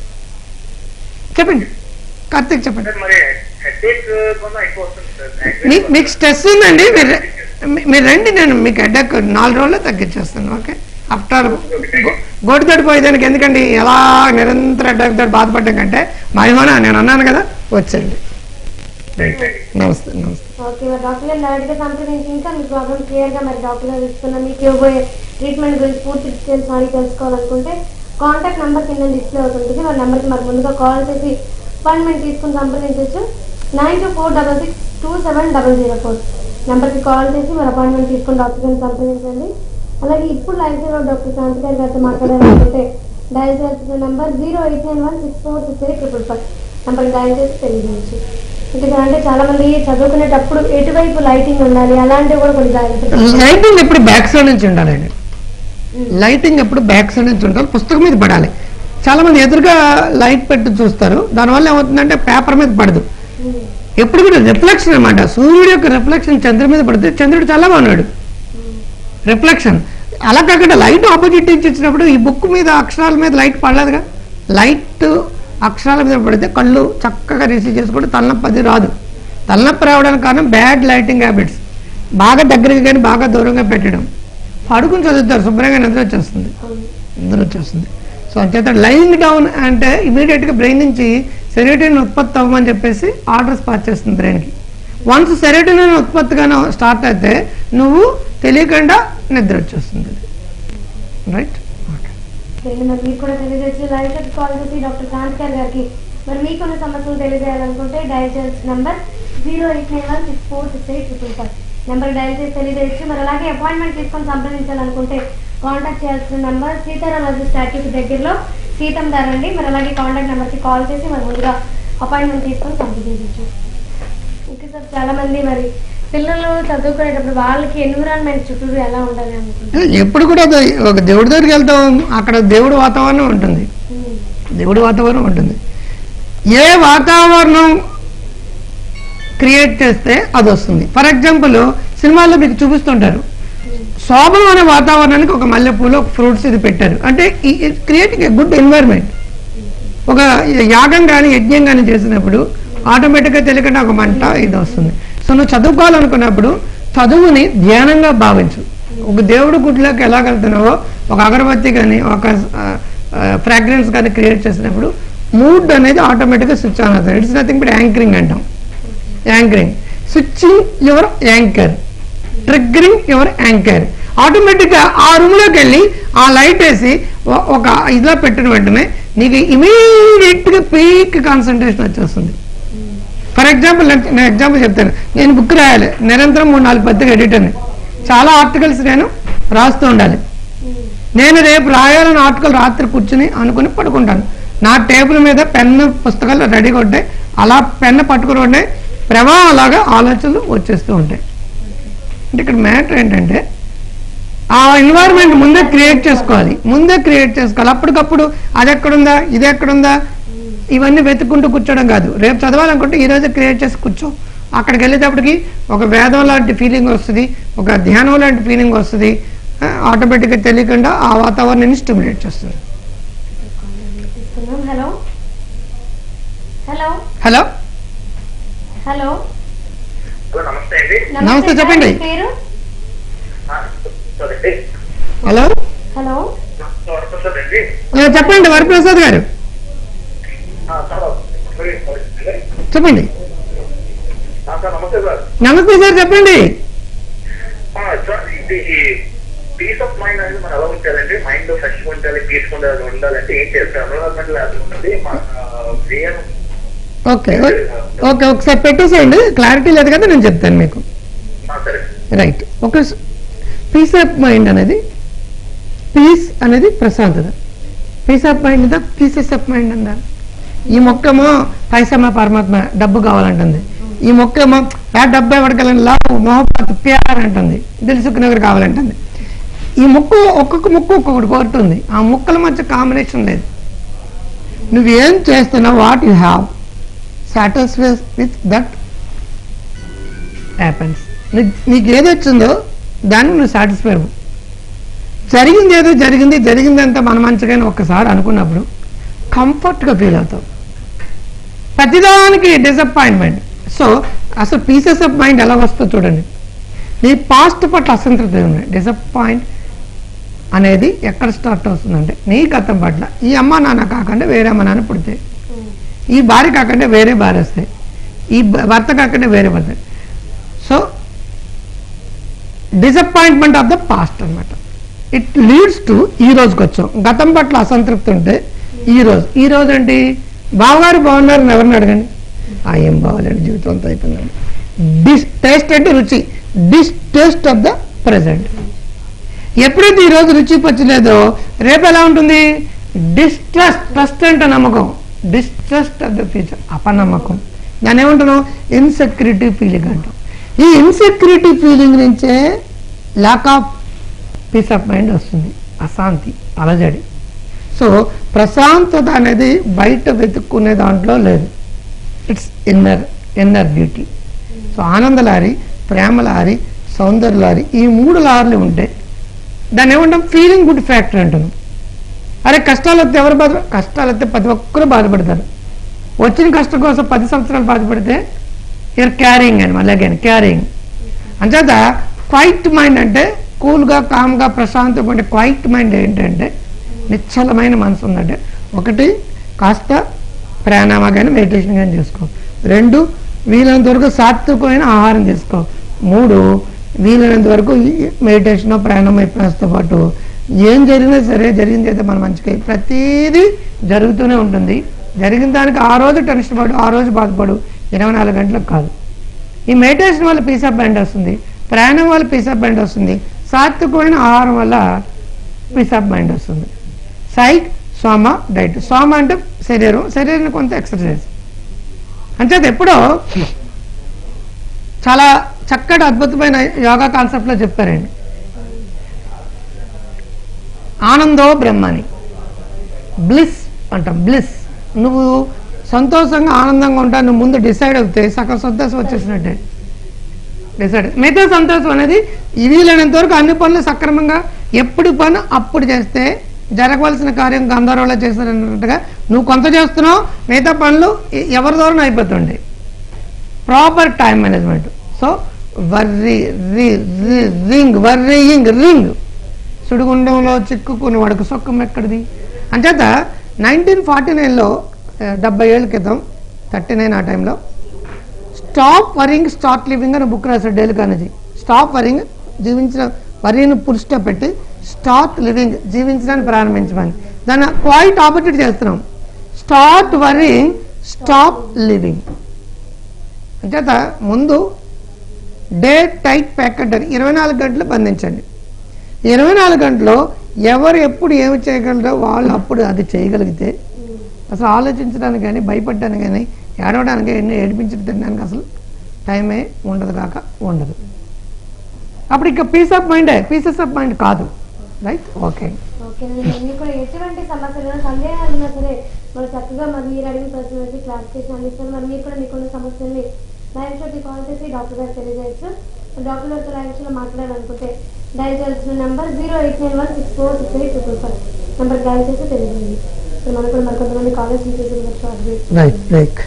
చెప్పండి కార్తీక్ చెప్పండి సార్ మరి హెడేక్ కూడా ఎక్కువ వస్తుంది సార్ మీ- మీకు స్ట్రెస్ ఉందండి మీరు మీ- మీరు రండి నేను మీకు హెడ్ఎక్ నాలుగు రోజుల్లో తగ్గించేస్తాను ఓకే ఆఫ్టర్ గోటు తోటి పోయేదానికి ఎందుకండి ఎలా నిరంతరం హెడ్ఎక్ తోటి బాధపడడం కంటే మహిమన నేను అన్నాను కదా వచ్చండి నమస్తే నమస్తే ఓకే మరి డాక్టర్ గారు డైరెక్ట్గా సంప్రదించి ఇంకా మీ ప్రాబ్లమ్ క్లియర్గా మరి డాక్టర్ గారు ఇస్తున్న మీకు ఇవ్వబోయే ట్రీట్మెంట్ గురించి పూర్తి డీటెయిల్స్ మరి తెలుసుకోవాలనుకుంటే కాంటాక్ట్ నెంబర్ కింద డిస్ప్లే అవుతుంటుంది మరి నెంబర్కి మరి ముందుగా కాల్ చేసి అపాయింట్మెంట్ తీసుకుని సంప్రదించవచ్చు nine two four double six two seven double zero four నెంబర్కి కాల్ చేసి మరి అపాయింట్మెంట్ తీసుకుని డాక్టర్ గారిని సంప్రదించండి అలాగే ఇప్పుడు లైఫ్ సేవర్ డాక్టర్ శాంతి గారి గారితో మాట్లాడాలనుకుంటే డయల్ చేయాల్సిన number zero eight nine one six four six eight triple five నెంబర్కి డయల్ చేసి తెలియజేయచ్చు ఇంకా అంటే చాలా మంది చదువుకునేటప్పుడు ఎటువైపు లైటింగ్ ఉండాలి అలాంటివి కూడా కొన్ని జాగ్రత్తలు లైటింగ్ ఎప్పుడు బ్యాక్ సైడ్ నుంచి ఉండాలండి లైటింగ్ ఎప్పుడు బ్యాక్ సైడ్ నుంచి ఉండాలి పుస్తకం మీద పడాలి చాలా మంది ఎదురుగా లైట్ పెట్టి చూస్తారు దానివల్ల ఏమవుతుందంటే పేపర్ మీద పడదు ఎప్పుడు కూడా రిఫ్లెక్షన్ అనమాట సూర్యుడు యొక్క రిఫ్లెక్షన్ చంద్రుడి మీద పడితే చంద్రుడు చాలా బాగున్నాడు రిఫ్లెక్షన్ అలా కాకుండా లైట్ ఆపోజిట్ నుంచి ఇచ్చినప్పుడు ఈ బుక్ మీద అక్షరాల మీద లైట్ పడలేదుగా లైట్ అక్షరాల మీద పడితే కళ్ళు చక్కగా రిసీవ్ చేసుకుంటే తలనొప్పి అది రాదు తలనొప్పి రావడానికి కారణం బ్యాడ్ లైటింగ్ హ్యాబిట్స్ బాగా దగ్గరికి కానీ బాగా దూరంగా పెట్టడం పడుకుని చదువుతారు శుభ్రంగా నిద్ర వచ్చేస్తుంది నిద్ర వచ్చేస్తుంది సో అంచేత లైంగ్ డౌన్ అంటే ఇమీడియట్గా బ్రెయిన్ నుంచి సెరోటిన్ ఉత్పత్తి అవ్వమని చెప్పేసి ఆర్డర్స్ పాస్ చేస్తుంది బ్రెయిన్కి వన్స్ సెరోటిన్ ఉత్పత్తిగానే స్టార్ట్ అయితే నువ్వు తెలియకుండా నిద్ర వచ్చేస్తుంది రైట్ ఓకే సరే మరి మీకు కూడా తెలియజేసి లైవ్ షాట్ కాల్ చేసి డాక్టర్ కాంతికర్ గారికి మరి మీకున్న సమస్యలు తెలియజేయాలనుకుంటే డయల్ చేయాల్సిన number zero eight nine one six four six eight triple five number dial చేసి తెలియజేయచ్చు మరి అలాగే అపాయింట్మెంట్ తీసుకొని సంప్రదించాలనుకుంటే కాంటాక్ట్ చేయాల్సిన నెంబర్ సీతారామరాజు స్టాట్యూకి దగ్గరలో సీతం ధర అండి మరి అలాగే కాంటాక్ట్ నెంబర్కి కాల్ చేసి మరి ముందుగా అపాయింట్మెంట్ తీసుకొని సంప్రదించవచ్చు ఓకే సార్ చాలా మంది మరి పిల్లలు చదువుకునేటప్పుడు వాళ్ళకి ఎన్విరాన్మెంట్ చుట్టూ ఎలా ఉండాలి అనుకుంటున్నారు ఎప్పుడు కూడా అది ఒక దేవుడి దగ్గరికి వెళ్తాం అక్కడ దేవుడి వాతావరణం ఉంటుంది దేవుడి వాతావరణం ఉంటుంది ఏ వాతావరణం క్రియేట్ చేస్తే అది వస్తుంది ఫర్ ఎగ్జాంపుల్ సినిమాల్లో మీకు చూపిస్తుంటారు శోభం అనే వాతావరణానికి ఒక మల్లెపూలు ఒక ఫ్రూట్స్ ఇది పెట్టారు అంటే క్రియేటింగ్ ఏ గుడ్ ఎన్వైర్న్మెంట్ ఒక యాగం కానీ యజ్ఞం కానీ చేసినప్పుడు ఆటోమేటిక్గా తెలియకుండా ఒక మంట ఇది వస్తుంది సో నువ్వు చదువుకోవాలనుకున్నప్పుడు చదువుని ధ్యానంగా భావించు ఒక దేవుడు గుడిలోకి ఎలా వెళ్తున్నావో ఒక అగరబత్తి కానీ ఒక ఫ్రాగ్రెన్స్ కానీ క్రియేట్ చేసినప్పుడు మూడ్ అనేది ఆటోమేటిక్గా స్విచ్ ఆన్ అవుతుంది ఇట్స్ నథింగ్ బట్ యాంకరింగ్ అంటాం anchoring switching your anchor triggering your anchor ఆటోమేటిక్గా ఆ రూమ్లోకి వెళ్ళి ఆ లైట్ వేసి ఒ- ఒక ఇదిలో పెట్టిన వెంటనే నీకు ఇమీడియట్గా పీక్ కాన్సన్ట్రేషన్ వచ్చేస్తుంది ఫర్ ఎగ్జాంపుల్ నేను ఎగ్జాంపుల్ చెప్తాను నేను బుక్ రాయాలి నిరంతరం మూడు నాలుగు పత్రిక ఎడిటర్ని చాలా ఆర్టికల్స్ నేను రాస్తూ ఉండాలి నేను రేపు రాయాలని ఆర్టికల్ రాత్రి కూర్చుని అనుకుని పడుకుంటాను నా టేబుల్ మీద పెన్ను పుస్తకాలు రెడీగా ఉంటాయి అలా పెన్ను పట్టుకుని ఉండే ప్రవాహం అలాగా ఆలోచనలు వచ్చేస్తూ ఉంటాయి అంటే ఇక్కడ మ్యాటర్ ఏంటంటే ఆ ఎన్వైర్న్మెంట్ ముందే క్రియేట్ చేసుకోవాలి ముందే క్రియేట్ చేసుకోవాలి అప్పటికప్పుడు అది ఎక్కడుందా ఇది ఎక్కడుందా ఇవన్నీ వెతుక్కుంటూ కూర్చోవడం కాదు రేపు చదవాలనుకుంటే ఈ రోజే క్రియేట్ చేసి కూర్చో అక్కడికి వెళ్ళేటప్పటికి ఒక వేదం లాంటి ఫీలింగ్ వస్తుంది ఒక ధ్యానం లాంటి ఫీలింగ్ వస్తుంది ఆటోమేటిక్గా తెలియకుండా ఆ వాతావరణాన్ని స్టిమ్యులేట్ చేస్తుంది తీసుకుందాం hello hello hello hello hello నమస్తే అండి నమస్తే, చెప్పండి. మీ పేరు సరే హలో హలో వరప్రసాద్ అండి ఆ, చెప్పండి వరప్రసాద్ గారు సార్ చెప్పండి సార్ నమస్తే సార్ నమస్తే సార్ చెప్పండి సార్ ఇది పీస్ ఆఫ్ మైండ్ అనేది మనం ఎలా ఉండాలండి మైండ్ ఫ్రెష్ ఉండాలి పీస్ ఉండాలి ఉండాలంటే ఏం చేస్తారు ఎన్విరాన్మెంట్ అది ఉంటుంది మన బ్రెయిన్ ఓకే ఓకే ఒకసారి పెట్టేసేయండి క్లారిటీ లేదు కదా నేను చెప్తాను మీకు సరే రైట్ ఒక పీస్ ఆఫ్ మైండ్ అనేది పీస్ అనేది ప్రశాంతత పీస్ ఆఫ్ మైండ్ ఉందా పీసెస్ ఆఫ్ మైండ్ ఉందా ఈ మొక్కేమో పైసమ్మ పరమాత్మ డబ్బు కావాలంటుంది ఈ మొక్కేమో ఆ డబ్బు ఎవరికెళ్ళని లావు మొహబ్బత్ ప్యార్ అంటుంది దిల్సుకునగర్ కావాలంటుంది ఈ ముక్కు ఒక్కొక్క ముక్కు ఒక్కొక్కటి కోరుతుంది ఆ ముక్కల మధ్య కాంబినేషన్ లేదు నువ్వేం చేస్తున్నావు what you have satisfy with that happens నీకు ఏది వచ్చిందో దాన్ని నువ్వు సాటిస్ఫై అవ్వు జరిగింది ఏదో జరిగింది జరిగిందంతా మన మంచిగానే ఒక్కసారి అనుకున్నప్పుడు కంఫర్ట్గా ఫీల్ అవుతావు ప్రతిదానికి డిసప్పాయింట్మెంట్ సో అసలు పీసెస్ ఆఫ్ మైండ్ ఎలా వస్తుందో చూడండి నీ పాస్ట్ పట్ల అసంతృప్తి ఉంది డిసప్పాయింట్ అనేది ఎక్కడ స్టార్ట్ అవుతుందంటే నీ గతం పట్ల ఈ అమ్మ నాన్న కాకుండా వేరే అమ్మ నాన్న పుడితే ఈ భార్య కాకుండా వేరే భార్య వస్తాయి ఈ భ- భర్త కాకుండా వేరే భర్త so disappointment of the past అన్నమాట ఇట్ లీడ్స్ టు ఈ రోజుకి వచ్చాం గతం పట్ల అసంతృప్తి ఉంటే ఈ రోజు ఈ రోజు ఏంటి బావగారు బాగున్నారని ఎవరిని అడగండి ఆ ఏం బాగాలేండి జీవితం అంతా అయిపోయిందండి డిస్ టేస్ట్ అంటే రుచి distaste of the present ఎప్పుడైతే ఈ రోజు రుచి పచ్చలేదో రేపు ఎలా ఉంటుంది డిస్ట్రస్ట్ ట్రస్ట్ అంటే నమ్మకం డిస్ట్రస్ట్ ఆఫ్ ద ఫ్యూచర్ అపనమ్మకం దాన్ని ఏమంటున్నాం ఇన్సెక్యూరిటీ ఫీలింగ్ అంటాం ఈ ఇన్సెక్యూరిటీ ఫీలింగ్ నుంచే lack of peace of mind వస్తుంది అశాంతి అలజడి సో ప్రశాంతత అనేది బయట వెతుక్కునే దాంట్లో లేదు it's inner inner beauty so ఆనంద లారి ప్రేమ లారి సౌందర్య లారి ఈ మూడు లారీలు ఉంటాయి దాన్ని ఏమంటాం ఫీలింగ్ గుడ్ ఫ్యాక్టర్ అంటాను అరే కష్టాలు వస్తే ఎవరు బాధ కష్టాలు వస్తే ప్రతి ఒక్కరు బాధపడతారు వచ్చిన కష్టం కోసం పది సంవత్సరాలు బాధపడితే యూఆర్ క్యారింగ్ అని మళ్ళీ అగైన్ క్యారింగ్ అంచేత క్వైట్ మైండ్ అంటే కూల్గా కామ్గా ప్రశాంతంగా ఉండే క్వైట్ మైండ్ ఏంటంటే నిశ్చలమైన మనసు ఉందంటే ఒకటి కాస్త ప్రాణాయామ కానీ మెడిటేషన్ కానీ చేసుకో రెండు వీలైనంత వరకు సాత్వికమైన ఆహారం తీసుకో మూడు వీలైనంత వరకు మెడిటేషన్ ప్రాణాయామ ఇప్లాస్తో పాటు ఏం జరిగినా సరే జరిగింది అయితే మన మంచిగా ప్రతిదీ జరుగుతూనే ఉంటుంది జరిగిన దానికి ఆ రోజు టెన్షన్ పడు ఆ రోజు బాధపడు ఇరవై నాలుగు గంటలకు కాదు ఈ మెడిటేషన్ వల్ల పీస్ ఆఫ్ మైండ్ వస్తుంది ప్రయాణం వల్ల పీస్ ఆఫ్ మైండ్ వస్తుంది సాత్వికమైన ఆహారం వల్ల పీస్ ఆఫ్ మైండ్ వస్తుంది సైట్ సోమ డైట్ సోమ అంటే శరీరం శరీరానికి కొంత ఎక్సర్సైజ్ అంచేత ఎప్పుడో చాలా చక్కటి అద్భుతమైన యోగా కాన్సెప్ట్లో చెప్పారండి ఆనందో బ్రహ్మని బ్లిస్ అంటాం బ్లిస్ నువ్వు సంతోషంగా ఆనందంగా ఉంటా నువ్వు ముందు డిసైడ్ అవుతే సగం సంతోషం వచ్చేసినట్టే డిసైడ్ మిగతా సంతోషం అనేది ఈ వీలైనంత వరకు అన్ని పనులు సక్రమంగా ఎప్పుడు పని అప్పుడు చేస్తే జరగవలసిన కార్యం గంధర్వలో చేసినట్టుగా నువ్వు కొంత చేస్తున్నావు మిగతా పనులు ఎ- ఎవరి ద్వారా అయిపోతుంది proper time management so రి రింగ్ వర్రియింగ్ రింగ్ సుడిగుండంలో చిక్కుకుని వాడికి సొక్కం ఎక్కడిది అంచేత నైన్టీన్ ఫార్టీ నైన్లో డెబ్బై ఏళ్ళ క్రితం థర్టీ నైన్ ఆ టైంలో స్టాప్ వరింగ్ స్టార్ట్ లివింగ్ అని బుక్ రాశాడు డేల్ కానేజీ స్టాప్ వరింగ్ జీవించిన వరిని పురుష పెట్టి స్టార్ట్ లివింగ్ జీవించడానికి ప్రారంభించమని దాన్ని క్వైట్ ఆపోజిట్ చేస్తున్నాం స్టార్ట్ వరింగ్ స్టాప్ లివింగ్ అంచేత ముందు డే టైట్ ప్యాకెట్ అని ఇరవై నాలుగు గంటలు బంధించండి ఇరవై నాలుగు గంటలు ఎవరు ఎప్పుడు ఏమి చేయగలరో వాళ్ళు అప్పుడు అది చేయగలిగితే అసలు ఆలోచించడానికి కానీ భయపడడానికి కానీ ఏడవడానికి కానీ ఏడిపించి తినడానికి అసలు టైమే ఉండదు కాక ఉండదు అప్పుడు ఇక పీస్ ఆఫ్ మైండే పీసెస్ ఆఫ్ మైండ్ కాదు రైట్ ఓకే ఓకేనండి మీకు కూడా ఎటువంటి సమస్యలు సందేహాలు ఉన్నా సరే మరి చక్కగా మరి మీరు అడిగిన ప్రశ్నలకి క్లారిఫికేషన్ అందిస్తారు మరి మీరు కూడా మీకున్న సమస్యల్ని లైవ్ షోకి కాల్ చేసి డాక్టర్ గారు తెలియజేయచ్చు డాక్టర్ గారితో లైవ్ షోలో మాట్లాడాలనుకుంటే డైల్ చేయాల్సిన number zero eight nine one six four six eight triple five number dial చేసి తెలియజేయండి ఇప్పుడు మనకు కూడా మరి కొంతమంది కాలేజ్ నుంచి రైట్ బ్రేక్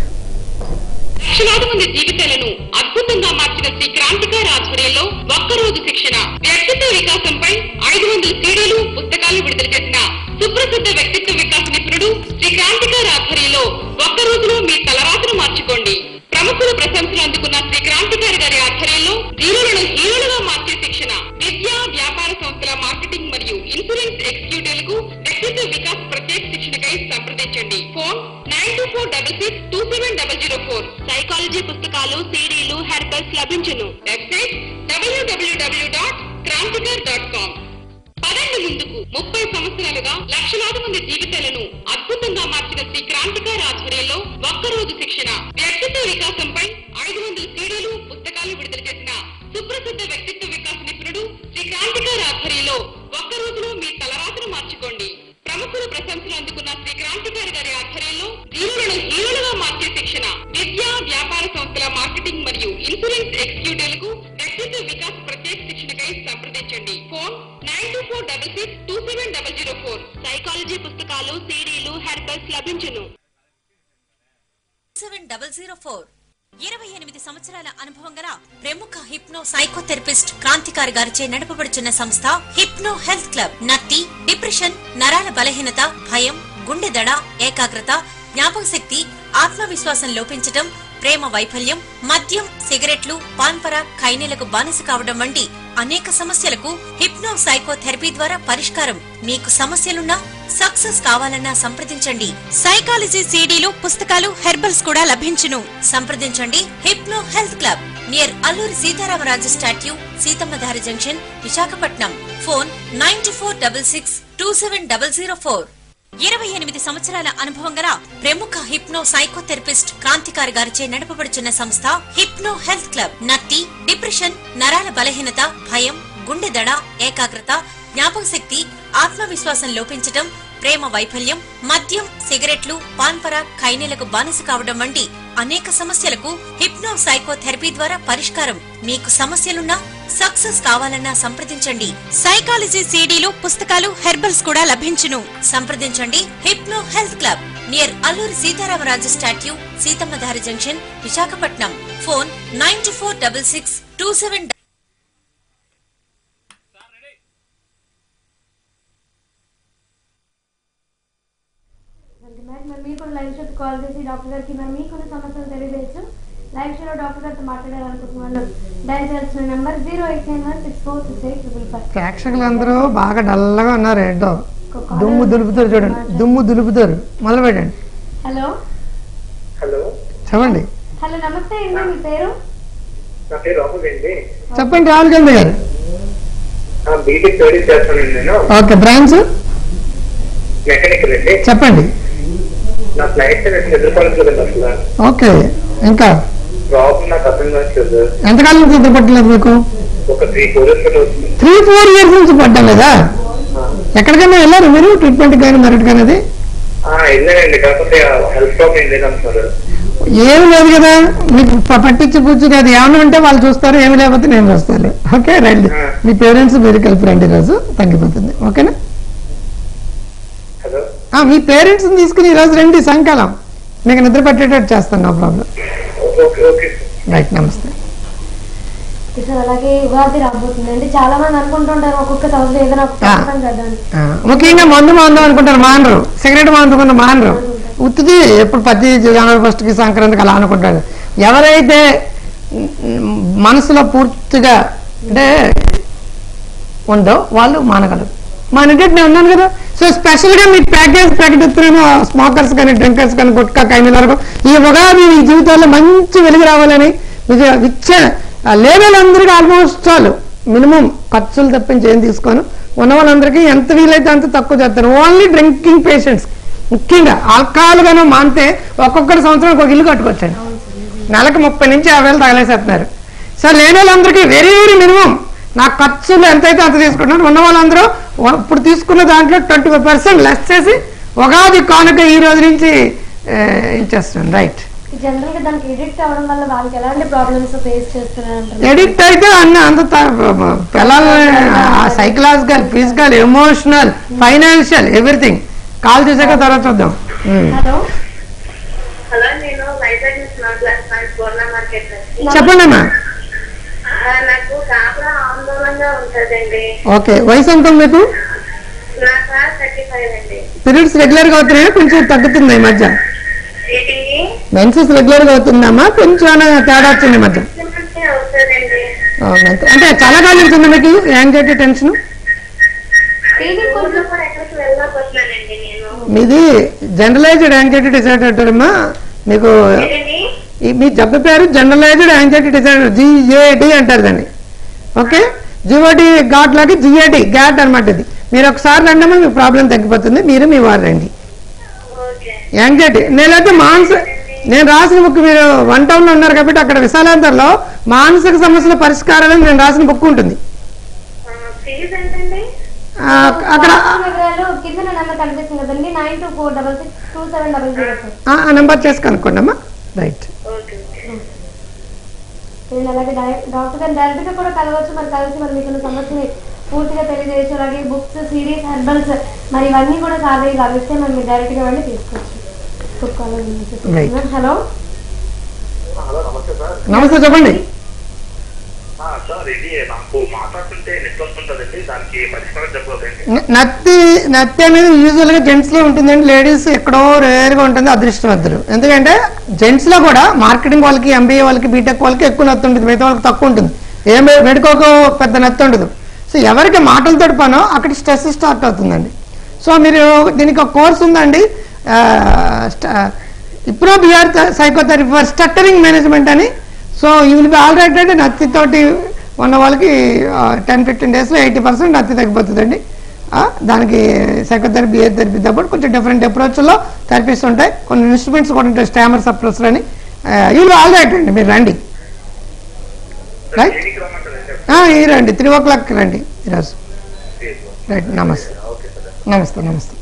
లక్షలాది మంది జీవితాలను అద్భుతంగా మార్చిన శ్రీ క్రాంతికారి ఆధ్వర్యంలో ఒక్కరోజు శిక్షణ వ్యక్తిత్వ వికాసంపై ఐదు వందల సీడీలు పుస్తకాలు విడుదల చేసిన సుప్రసిద్ధ వ్యక్తిత్వ వికాస నిపుణుడు శ్రీ క్రాంతికారి ఆధ్వర్యంలో ఒక్క రోజులో మీ తలరాతను మార్చుకోండి ప్రముఖుల ప్రశంసలు అందుకున్న శ్రీ క్రాంతికారి గారి ఆధ్వర్యంలో జీవులను హీరోలుగా మార్చే శిక్షణ విద్యా వ్యాపార సంస్థల మార్కెటింగ్ మరియు ఇన్సూరెన్స్ ఎగ్జిక్యూటివ్లకు వ్యక్తిత్వ వికాస్ ప్రత్యేక శిక్షణకై సంప్రదించండి phone nine two four double six two seven double zero four psychology పుస్తకాలు సీడీలు హెర్బల్స్ లభించును website WWW dot Kranthikar dot com పదండి ముందుకు ముప్పై సంవత్సరాలుగా లక్షలాది మంది జీవితాలను అద్భుతంగా మార్చిన శ్రీ క్రాంతికారి ఆధ్వర్యంలో ఒక్కరోజు శిక్షణ వ్యక్తిత్వ వికాసంపై ఐదు వందల సీడీలు పుస్తకాలు విడుదల చేసిన సుప్రసిద్ధ వ్యక్తిత్వ వికాస నిపుణుడు శ్రీ క్రాంతికారి ఆధ్వర్యంలో ఒక్క రోజులో మీ తలరాతను మార్చుకోండి ప్రముఖుల ప్రశంసలు అందుకున్న శ్రీ క్రాంతికారి గారి ఆధ్వర్యంలో జీవులను హీరోలుగా మార్చే శిక్షణ విద్యా వ్యాపార సంస్థల మార్కెటింగ్ మరియు ఇన్సూరెన్స్ ఎగ్జిక్యూటివ్లకు వ్యక్తిత్వ వికాస్ ప్రత్యేక శిక్షణకై సంప్రదించండి phone nine two four double six two seven double zero four psychology పుస్తకాలు సీడీలు హెర్బల్స్ లభించును సెవెన్ డబల్ జీరో ఫోర్ ఇరవై ఎనిమిది సంవత్సరాల అనుభవం గల ప్రముఖ హిప్నో సైకోథెరపిస్ట్ క్రాంతికారి గారిచే నడపబడుచున్న సంస్థ హిప్నో హెల్త్ క్లబ్ నత్తి డిప్రెషన్ నరాల బలహీనత భయం గుండె దడ ఏకాగ్రత జ్ఞాపక శక్తి ఆత్మవిశ్వాసం లోపించటం ప్రేమ వైఫల్యం మద్యం సిగరెట్లు పాన్పర ఖైనీలకు బానిస కావడం వంటి అనేక సమస్యలకు హిప్నో సైకోథెరపీ ద్వారా పరిష్కారం మీకు సమస్యలున్నా సక్సెస్ కావాలన్నా సంప్రదించండి సైకాలజీ సీడీలు పుస్తకాలు హెర్బల్స్ కూడా లభించును సంప్రదించండి hypno health club near Alluri Sitaramaraju statue Seethammadhara junction Visakhapatnam phone nine four double six two seven double zero four ఇరవై ఎనిమిది సంవత్సరాల అనుభవం గల ప్రముఖ హిప్నో సైకోథెరపిస్ట్ క్రాంతికారి గారిచే నడపబడుచున్న సంస్థ హిప్నో హెల్త్ క్లబ్ నత్తి డిప్రెషన్ నరాల బలహీనత భయం గుండె దడ ఏకాగ్రత జ్ఞాపక శక్తి ఆత్మవిశ్వాసం లోపించటం ప్రేమ వైఫల్యం మద్యం సిగరెట్లు పాన్పర ఖైనీలకు బానిస కావడం వంటి అనేక సమస్యలకు హిప్నో సైకోథెరపీ ద్వారా పరిష్కారం మీకు సమస్యలున్నా సక్సెస్ కావాలన్నా సంప్రదించండి సైకాలజీ సీడీలు పుస్తకాలు హెర్బల్స్ కూడా లభించును సంప్రదించండి hypno health club near Alluri Sitaramaraju statue Seethammadhara junction Visakhapatnam phone nine four double six two seven అంటే మ్యామ్ మరి మీరు కూడా లైవ్ షోకి కాల్ చేసి డాక్టర్ గారికి మరి మీకున్న సమస్యలు తెలియజేయచ్చు లైవ్ షోలో డాక్టర్ గారితో మాట్లాడాలనుకుంటున్న వాళ్ళు డైల్ చేయాల్సిన number zero eight nine one six four six eight triple five ప్రేక్షకులు అందరూ బాగా డల్లగా ఉన్నారు ఏంటో దుమ్ము దులుపుతారు చూడండి దుమ్ము దులుపుతారు మొదలు పెట్టండి హలో హలో చెప్పండి హలో నమస్తే అండి మీ పేరు నా పేరు రాహుల్ అండి చెప్పండి రాహుల్ గాంధీ గారు బీటెక్ స్టడీ చేస్తానండి నేను ఓకే బ్రాంచ్ మెకానికల్ అండి చెప్పండి నా ఫ్లైట్ ఎదుర్కోలేదు అసలు ఓకే ఇంకా ప్రాబ్లం నాకు అర్థం కావట్లేదు ఎంతకాలం నుంచి నిద్ర పట్టలేదు మీకు ఒక త్రీ ఫోర్ ఇయర్స్ అవుతుంది త్రీ ఫోర్ ఇయర్స్ నుంచి పడ్డం లేదా ఆ, ఎక్కడికైనా వెళ్ళారు మీరు ట్రీట్మెంట్ కానీ మరొకటి కానీ అది ఆ, వెళ్ళానండి కాకపోతే హెల్త్ ప్రాబ్లం ఏం లేదంటున్నారు ఏమి లేదు కదా మీకు ప- పట్టించి పూర్చి అది ఏమైనా ఉంటే వాళ్ళు చూస్తారు ఏమి లేకపోతే నేను చూస్తాను ఓకే రండి మీ పేరెంట్స్ మీరు కలిపి రండి ఈరోజు తగ్గిపోతుంది ఓకేనా హలో ఆ, మీ పేరెంట్స్ తీసుకుని ఈరోజు రండి సాయంకాలం మీకు నిద్ర పట్టేటట్టు చేస్తాను no problem okay okay right నమస్తే సార్ అలాగే ఉగాది రాబోతుందండి చాలా మంది అనుకుంటుంటారు ఒక్కొక్క సంవత్సరం ఏదైనా ఒక ఆ. పథకం కదా అని ఆ, ముఖ్యంగా మందు మాందాం అనుకుంటారు మానరు సిగరెట్ మాందుకున్న మానరు ఉత్తిది ఎప్పుడు ప్రతి జనవరి ఫస్ట్కి సంక్రాంతికి అలా అనుకుంటారు ఎవరైతే మ్, మనసులో పూర్తిగా అంటే ఉందో వాళ్ళు మానగలరు మానేటట్టు నేను ఉన్నాను కదా సో స్పెషల్గా మీకు ప్యాకేజ్ ప్రకటిస్తున్నాను స్మోకర్స్ కానీ డ్రింకర్స్ కానీ గుట్కా కైన వరకు ఈ ఉగాది మీ జీవితాల్లో మంచి వెలుగు రావాలని మీకు ఇచ్చే లేవల్ అందరికీ ఆల్మోస్ట్ చాలు మినిమం ఖర్చులు తప్పించి ఏం తీసుకోను ఉన్న వాళ్ళందరికీ ఎంత వీలైతే అంత తక్కువ చేస్తారు ఓన్లీ డ్రింకింగ్ పేషెంట్స్ ముఖ్యంగా ఆల్కహాల్ గాను మానితే ఒక్కొక్కటి సంవత్సరం ఒక ఇల్లు కట్టుకోవచ్చండి నెలకు ముప్పై నుంచి యాభై వేలు తగలేసేస్తున్నారు సో లేని వాళ్ళందరికీ వెరీ వెరీ మినిమం నా ఖర్చులు ఎంతైతే అంత తీసుకుంటున్నారు ఉన్న వాళ్ళందరూ వ- ఇప్పుడు తీసుకున్న దాంట్లో ట్వంటీ ఫైవ్ పర్సెంట్ లెస్ చేసి ఉగాది కానుక ఈ రోజు నుంచి ఆ, ఇచ్చేస్తున్నాను రైట్ జనరల్ గా దానికి ఎడిక్ట్ అవ్వడం వల్ల వాళ్ళకి ఎలాంటి ప్రాబ్లమ్స్ ఫేస్ చేస్తున్నారు ఎడిక్ట్ అయితే అన్న అంత పిల్లల్ని psychological physical emotional financial everything call చేశాక తర్వాత చూద్దాం ఉమ్. హలో హలో నేను వైజాగ్ నుంచి మాట్లాడుతున్నాను పూర్ణ మార్కెట్ నుంచి చెప్పండి అమ్మా ఆ, నాకు కాపుర ఆందోళనగా ఉంటుందండి ఓకే వయసు ఎంత ఉంది మీకు నా సార్ థర్టీ ఫైవ్ అండి పీరియడ్స్ రెగ్యులర్ గా అవుతున్నాయి కొంచెం తగ్గుతుంది ఈ మధ్య ఏంటి మెన్సెస్ రెగ్యులర్ గా అవుతుందమ్మా కొంచెం ఏమైనా తేడా వచ్చింది ఈ మధ్య చిన్నకే అవుతుందండి అవునంతే. అంటే చాలా కాలం ఉంటుంది మీకు యాంగ్జైటీ టెన్షన్ టీవీ కొంచెం ఊళ్ళో కూడా ఎక్కడికి వెళ్ళకపోతున్నానండి నేను మీది జనరలైజ్డ్ యాంగ్జైటీ డిసార్డర్ అమ్మా మీకు ఏంటండి ఈ మీ జబ్బు పేరు జనరలైజ్డ్ యాంగ్జైటీ డిసార్డర్ జిఏడి అంటారు దాన్ని ఓకే జిఓడి ఘాట్ లాగా జిఏడి గ్యాట్ అనమాట ఇది మీరు ఒకసారి రండమ్మా మీ ప్రాబ్లం తగ్గిపోతుంది మీరు మీ వారు రండి ఓకే యాంగ్జైటీ నేనైతే మానస నేను రాసిన బుక్ మీరు వన్ టౌన్ లో ఉన్నారు కాబట్టి అక్కడ విశాలాంతర్లో మానసిక సమస్యల పరిష్కారాలు నేను రాసిన బుక్ ఉంటుంది ఫీజు ఎంతండి ఆ, అక్కడ వివరాలు కింద నెంబర్ కనిపిస్తుంది కదండి nine two four double six two seven double zero four ఆ, ఆ నెంబర్ చేసి కనుక్కోండి అమ్మా రైట్ ఓకే ఓకే నేను అలాగే డై- డాక్టర్ గారు డైరెక్ట్ గా కూడా కలవచ్చు మరి కలిసి మరి మీకు ఉన్న సమస్యని పూర్తిగా తెలియజేయచ్చు అలాగే బుక్స్ సిరీస్ హెర్బల్స్ మరి ఇవన్నీ కూడా సార్ దగ్గర లభిస్తే మరి మీరు డైరెక్ట్ గా వెళ్ళి తీసుకోవచ్చు బుక్ Right. హలో హలో నమస్తే సార్ నమస్తే చెప్పండి ఆ, సార్ ఇది నాకు మాట్లాడుతుంటే నెట్ వస్తుంటదండి దానికి పరిష్కారం చెప్పదండి న- నత్తి నత్తి అనేది యూజువల్ గా జెంట్స్ లో ఉంటుందండి లేడీస్ ఎక్కడో రేర్ గా ఉంటుంది అదృష్టవంతులు ఎందుకంటే జెంట్స్ లో కూడా మార్కెటింగ్ వాళ్ళకి ఎంబీఏ వాళ్ళకి బీటెక్ వాళ్ళకి ఎక్కువ నత్తి ఉంటుంది మిగతా వాళ్ళకి తక్కువ ఉంటుంది ఏం మెడికోకు పెద్ద నత్తి ఉండదు సో ఎవరికి మాటలతో పనో అక్కడ స్ట్రెస్ స్టార్ట్ అవుతుందండి సో మీరు దీనికి ఒక కోర్స్ ఉందండి ఇప్పుడు BR psychotherapy for structuring management అని so you will be all right అంటే నత్తితోటి ఉన్న వాళ్ళకి టెన్ ఫిఫ్టీన్ డేస్లో ఎయిటీ పర్సెంట్ నత్తి తగ్గిపోతుందండి ఆ, దానికి సైకోథెరపీ ఏ థెరపీ తప్పుడు కొంచెం డిఫరెంట్ అప్రోచ్లో థెరపీస్ ఉంటాయి కొన్ని ఇన్స్ట్రుమెంట్స్ కూడా ఉంటాయి స్టామర్ సప్రెసర్ అని యూ విల్ ఆల్ రైట్ అండి మీరు రండి రైట్ దేనికి రమ్మంటారండి ఆ, ఈ రండి త్రీ ఓ క్లాక్కి రండి ఈరోజు రైట్ నమస్తే ఓకే సార్ నమస్తే నమస్తే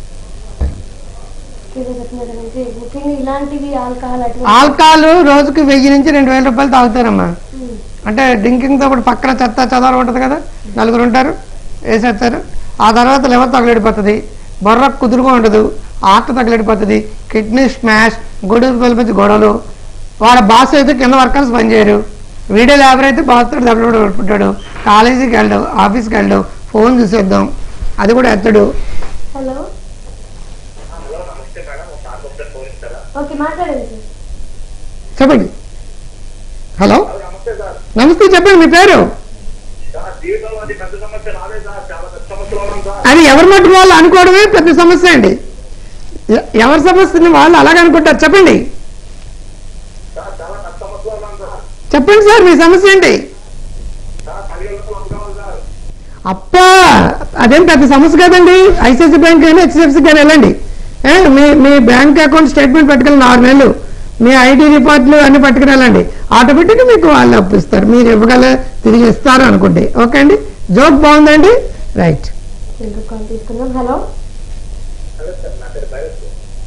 ముఖ్యంగా ఇలాంటివి ఆల్కహాల్ అటువంటి ఆల్కహాల్ రోజుకి వెయ్యి నుంచి రెండు వేల రూపాయలు తాగుతారమ్మా అంటే డ్రింకింగ్తో పాటు పక్కన చెత్త చెదారం ఉంటుంది కదా నలుగురు ఉంటారు వేసేస్తారు ఆ తర్వాత లివర్ తగలడిపోతుంది బొర్ర కుదురుగా ఉండదు ఆర్ట్ తగలడిపోతుంది కిడ్నీ స్మాష్ గొడవలు పిలిపించి గొడవలు వాళ్ళ బాస్ అయితే కింద వర్కర్స్ పనిచేయరు వీడియో లేబర్ అయితే బాస్తో దెబ్బలు కొట్టుకుంటాడు కాలేజీకి వెళ్ళడు ఆఫీస్కి వెళ్ళడు ఫోన్ చూసేద్దాం అది కూడా ఎత్తడు హలో హలో నమస్తే మేడం ఒకసారి ఒకసారి ఫోన్ ఇస్తారా ఓకే మాట్లాడండి సార్ చెప్పండి హలో హలో నమస్తే సార్ నమస్తే చెప్పండి మీ పేరు సార్ జీవితంలో అది పెద్ద సమస్య రాలేదు సార్ చాలా పెద్ద సమస్యలో ఉన్నాం సార్ అది ఎవరి మట్టు వాళ్ళు అనుకోవడమే పెద్ద సమస్య అండి ఎ- ఎవరి సమస్యని వాళ్ళు అలాగే అనుకుంటారు చెప్పండి సార్ చాలా పెద్ద సమస్యలో ఉన్నాం సార్ చెప్పండి సార్ మీ సమస్య ఏంటి సార్ పదివేల రూపాయలు అప్పు కావాలి సార్ అప్పా అదేం పెద్ద సమస్య కదండి ఐసిఐసి బ్యాంక్ అయినా హెచ్డిఎఫ్సి కానీ వెళ్ళండి ఏ, మీ మీ బ్యాంక్ అకౌంట్ స్టేట్మెంట్ పట్టుకెళ్ళి ఆరు నెలలు మీ ఐడి రిపోర్ట్లు అన్ని పట్టుకుని వెళ్ళండి ఆటోమేటిక్గా మీకు వాళ్ళు అప్పు ఇస్తారు మీరు ఇవ్వగల తిరిగి ఇస్తారు అనుకోండి ఓకే అండి జోక్ బాగుందండి రైట్ ఇంకొక కాల్ తీసుకుందాం హలో హలో సార్ నా పేరు భైరత్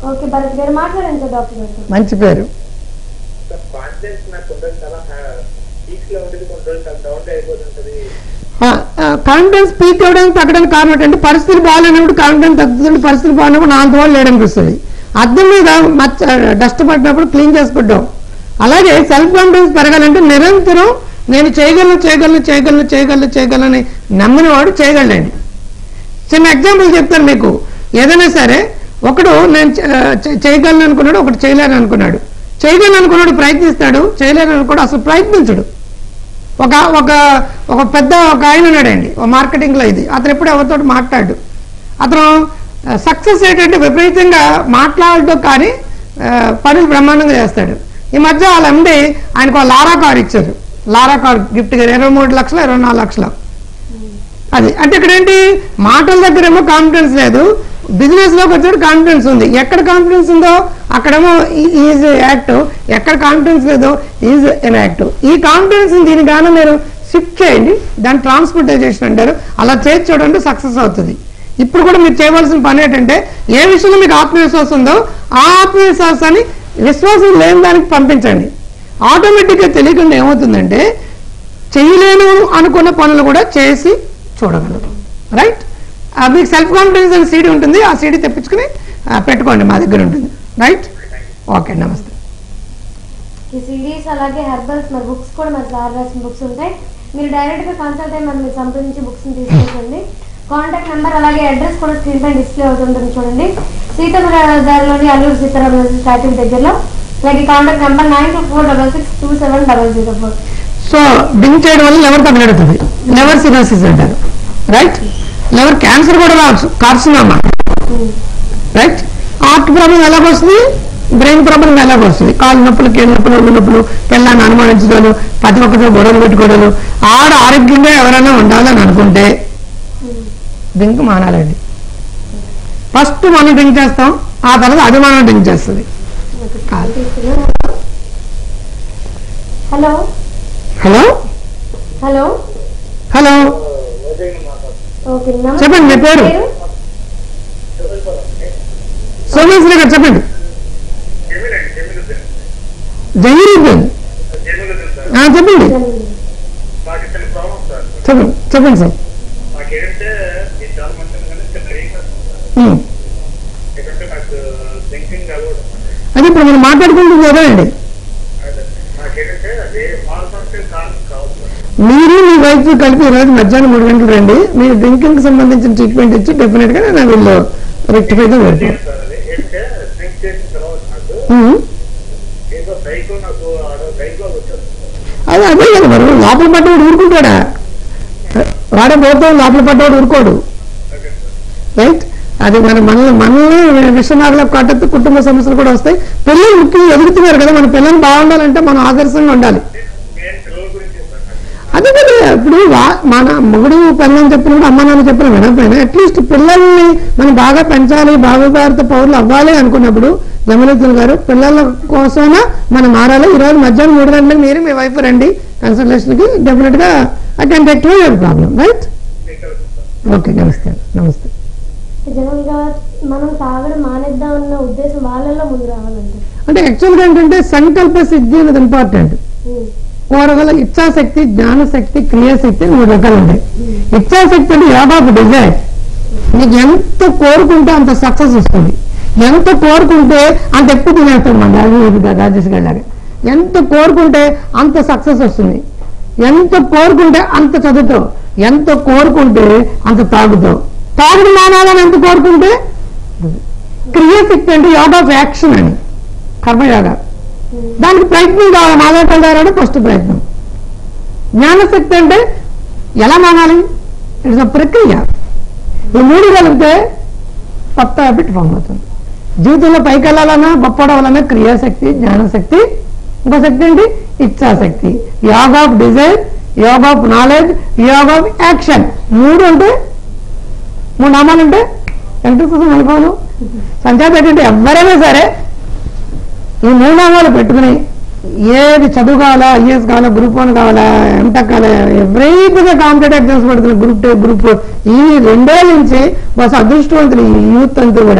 ఓకే భరత్ గారు మాట్లాడండి సార్ డాక్టర్ గారితో మంచి పేరు సార్ కాన్ఫిడెన్స్ నాకు కొన్ని రోజులు చాలా పీక్స్ లో ఉండేది కొన్ని రోజులు చాలా డౌన్ అయిపోతుంటది కాన్ఫిడెన్స్ పీక్ అవ్వడానికి తగ్గడానికి కారణం ఏంటంటే పరిస్థితులు బాగాలేనప్పుడు కాన్ఫిడెన్స్ తగ్గుతుంది పరిస్థితులు బాగాలేనప్పుడు నా అంత వాళ్ళు లేడనిపిస్తుంది అద్దం మీద మచ్చ డస్ట్ పట్టినప్పుడు క్లీన్ చేసుకుంటాం అలాగే సెల్ఫ్ కాన్ఫిడెన్స్ పెరగాలంటే నిరంతరం నేను చేయగలను చేయగలను చేయగలను చేయగలను చేయగలని నమ్మిన వాడు చేయగలండి చిన్న ఎగ్జాంపుల్ చెప్తాను మీకు ఏదైనా సరే ఒకడు నేను చే- చే- చేయగలను అనుకున్నాడు ఒకటి చేయలేను అనుకున్నాడు చేయగలను అనుకున్నాడు ప్రయత్నిస్తాడు చేయలేను అనుకున్నాడు అసలు ప్రయత్నించడు ఒక ఒక ఒక పెద్ద ఒక ఆయన ఉన్నాడండి ఒక మార్కెటింగ్లో ఇది అతను ఎప్పుడు ఎవరితో మాట్లాడు అతను సక్సెస్ ఏంటంటే విపరీతంగా మాట్లాడటం కానీ ఆ, పనులు బ్రహ్మాండంగా చేస్తాడు ఈ మధ్య వాళ్ళ ఎండి ఆయనకు ఒక లారా కార్ ఇచ్చారు లారా కార్ గిఫ్ట్గా ఇరవై మూడు లక్షలు ఇరవై నాలుగు లక్షలు అది అంటే ఇక్కడ ఏంటి మాటల దగ్గర ఏమో కాన్ఫిడెన్స్ లేదు బిజినెస్ లోకి వచ్చాడు కాన్ఫిడెన్స్ ఉంది ఎక్కడ కాన్ఫిడెన్స్ ఉందో అక్కడేమో ఈజ్ యాక్ట్ ఎక్కడ కాన్ఫిడెన్స్ లేదో ఈజ్ ఎన్ యాక్ట్ ఈ కాన్ఫిడెన్స్ దీని గాను మీరు షిఫ్ట్ చేయండి దాన్ని ట్రాన్స్పోర్టైజేషన్ అంటారు అలా చేసి చూడండి సక్సెస్ అవుతుంది ఇప్పుడు కూడా మీరు చేయవలసిన పని ఏంటంటే ఏ విషయంలో మీకు ఆత్మవిశ్వాసం ఉందో ఆ ఆత్మవిశ్వాసాన్ని విశ్వాసం లేని దానికి పంపించండి ఆటోమేటిక్గా తెలియకుండా ఏమవుతుందంటే చేయలేను అనుకున్న పనులు కూడా చేసి చూడగలరు రైట్ మీకు సెల్ఫ్ కాన్ఫిడెన్స్ అనే సీడీ ఉంటుంది ఆ సీడీ తెప్పించుకుని ఆ, పెట్టుకోండి మా దగ్గర ఉంటుంది రైట్ ఓకే నమస్తే ఈ సిరీస్ అలాగే హెర్బల్స్ మరి బుక్స్ కూడా మరి సార్ రాసిన బుక్స్ ఉంటాయి మీరు డైరెక్ట్ గా కన్సల్ట్ అయ్యి మరి మీరు సంప్రదించి బుక్స్ ని తీసుకోండి కాంటాక్ట్ నెంబర్ అలాగే అడ్రస్ కూడా స్క్రీన్ పైన డిస్ప్లే అవుతుంటుంది చూడండి సీతారామరాజులోని అల్లూరు సీతారామరాజు స్టాచ్యూ దగ్గరలో అలాగే contact number nine two four double six two seven double zero four so drink చేయడం వల్ల లెవర్ తగ్గడుతుంది లెవర్ సిరోసిస్ అంటారు రైట్ లెవర్ క్యాన్సర్ కూడా రావచ్చు కార్సినోమా రైట్ హార్ట్ ప్రాబ్లం ఎలాగ వస్తుంది బ్రెయిన్ ప్రాబ్లం ఎలాగ వస్తుంది కాలు నొప్పులు కీళ్ళ నొప్పులు ఒళ్ళు నొప్పులు పిల్లల్ని అనుమానించడాలు ప్రతి ఒక్కరితో గొడవలు పెట్టుకోవడాలు ఆడ ఆరోగ్యంగా ఎవరైనా ఉండాలని అనుకుంటే డ్రింక్ మానాలండి ఫస్ట్ మనం డ్రింక్ చేస్తాం ఆ తర్వాత అది మనం డ్రింక్ చేస్తుంది hello hello hello hello okay నమస్తే. చెప్పండి, మీ పేరు? సోమేశ్వరి గారు చెప్పండి జమీలండి జమీలుద్దీన్ జహీరుద్దీన్ జమీలుద్దీన్ సార్ ఆ, చెప్పండి మాకు చిన్న ప్రాబ్లం సార్ చెప్పండి చెప్పండి సార్ మాకేంటంటే నేను చాలా మంది కానీ చిన్న వీక్నెస్ ఉంది సార్ ఉమ్. ఎందుకంటే నాకు థింకింగ్ అలవాటు అది ఇప్పుడు మనం మాట్లాడుకుంటుంది కదా అండి అదే నాకేంటంటే అది మార్పు కారణం కావచ్చు సార్ మీరు మీ వైఫ్ కలిపి ఈరోజు మధ్యాహ్నం మూడు గంటలు రండి మీరు డ్రింకింగ్ కి సంబంధించిన ట్రీట్మెంట్ ఇచ్చి డెఫినెట్ గా నేను వీళ్ళు రెక్టిఫై గా పెడతాను సార్ అది ఏంటంటే థింక్ చేసిన తర్వాత నాకు ఉమ్. ఏదో సైకో నాకు ఆడ సైకో వచ్చేస్తుంది అదే అదే కదా మరి లోపల పట్టవాడు ఊరుకుంటాడా వాడే పోతాం లోపల పట్టవాడు ఊరుకోడు ఓకే సార్ రైట్ అది మన మనల్ని మనల్ని విశ్వనాథులకు కట్టెత్తి కుటుంబ సమస్యలు కూడా వస్తాయి పిల్లలు ముఖ్యంగా ఎదుగుతున్నారు కదా మన పిల్లలు బాగుండాలంటే మనం ఆదర్శంగా ఉండాలి నేను పిల్లల గురించి సార్ నాకు అదే కదా ఇప్పుడు వా- మన మొగుడు పిల్లలు చెప్పినప్పుడు అమ్మ నాన్న చెప్పిన వినకపోయినా అట్లీస్ట్ పిల్లల్ని మనం బాగా పెంచాలి భావి భారత పౌరులు అవ్వాలి అనుకున్నప్పుడు జమలతులు గారు పిల్లల కోసమైనా మనం మారాలి ఈ రోజు మధ్యాహ్నం మూడు గంటలకు మీరు మీ వైఫ్ రండి కన్సల్టేషన్ కి డెఫినెట్ గా I can take your problem right మీకు సార్ ఓకే నమస్తే నమస్తే జనరల్ గా మనం తాగడం మానేద్దాం అన్న ఉద్దేశం వాళ్ళల్లో ముందు రావాలంటే అంటే యాక్చువల్గా ఏంటంటే సంకల్ప సిద్ధి అనేది ఇంపార్టెంట్ ఉమ్. కూరగల ఇచ్ఛాశక్తి జ్ఞానశక్తి క్రియాశక్తి అని మూడు రకాలు ఉంటాయి ఇచ్ఛాశక్తి అంటే యోగాకు డిజైర్ నీకు ఎంత కోరుకుంటే అంత సక్సెస్ వస్తుంది ఎంత కోరుకుంటే అంత ఎక్కువ తినేస్తాం మన రాజు రాజేష్ గారి లాగా ఎంత కోరుకుంటే అంత సక్సెస్ వస్తుంది ఎంత కోరుకుంటే అంత చదువుతావు ఎంత కోరుకుంటే అంత తాగుతావు తాగుడు మానాలని ఎంత కోరుకుంటే క్రియాశక్తి అంటే యోగా ఆఫ్ యాక్షన్ అని కర్మయోగా దానికి ప్రయత్నం కావాలి మాట్లాడారు ఫస్ట్ ప్రయత్నం జ్ఞానశక్తి అంటే ఎలా మానాలి ఇట్స్ ప్రక్రియ ఈ మూడు కలిపితే కొత్త హ్యాబిట్ ఫామ్ అవుతుంది జీవితంలో పైకి వెళ్ళాలన్నా గొప్పవడాలన్నా క్రియాశక్తి జ్ఞానశక్తి ఇంకో శక్తి ఏంటి ఇచ్ఛాశక్తి yoga of desire yoga of knowledge yoga of action మూడు అంటే మూడు నామాలు అంటే వెంకటేశ్వర అనుకోను సంచాత ఏంటంటే ఎవరైనా సరే ఈ మూడు నామాలు పెట్టుకుని ఏది చదువు కావాలా ఐఏఎస్ కావాలా గ్రూప్ వన్ కావాలా ఎంటెక్ కావాలా ఎవరైతే కాంపిటేటివ్ ఎగ్జామ్స్ పడుతున్నారు గ్రూప్ టూ గ్రూప్ ఈ రెండే నుంచి బస్ అదృష్టవంతులు ఈ యూత్ అంతా కూడా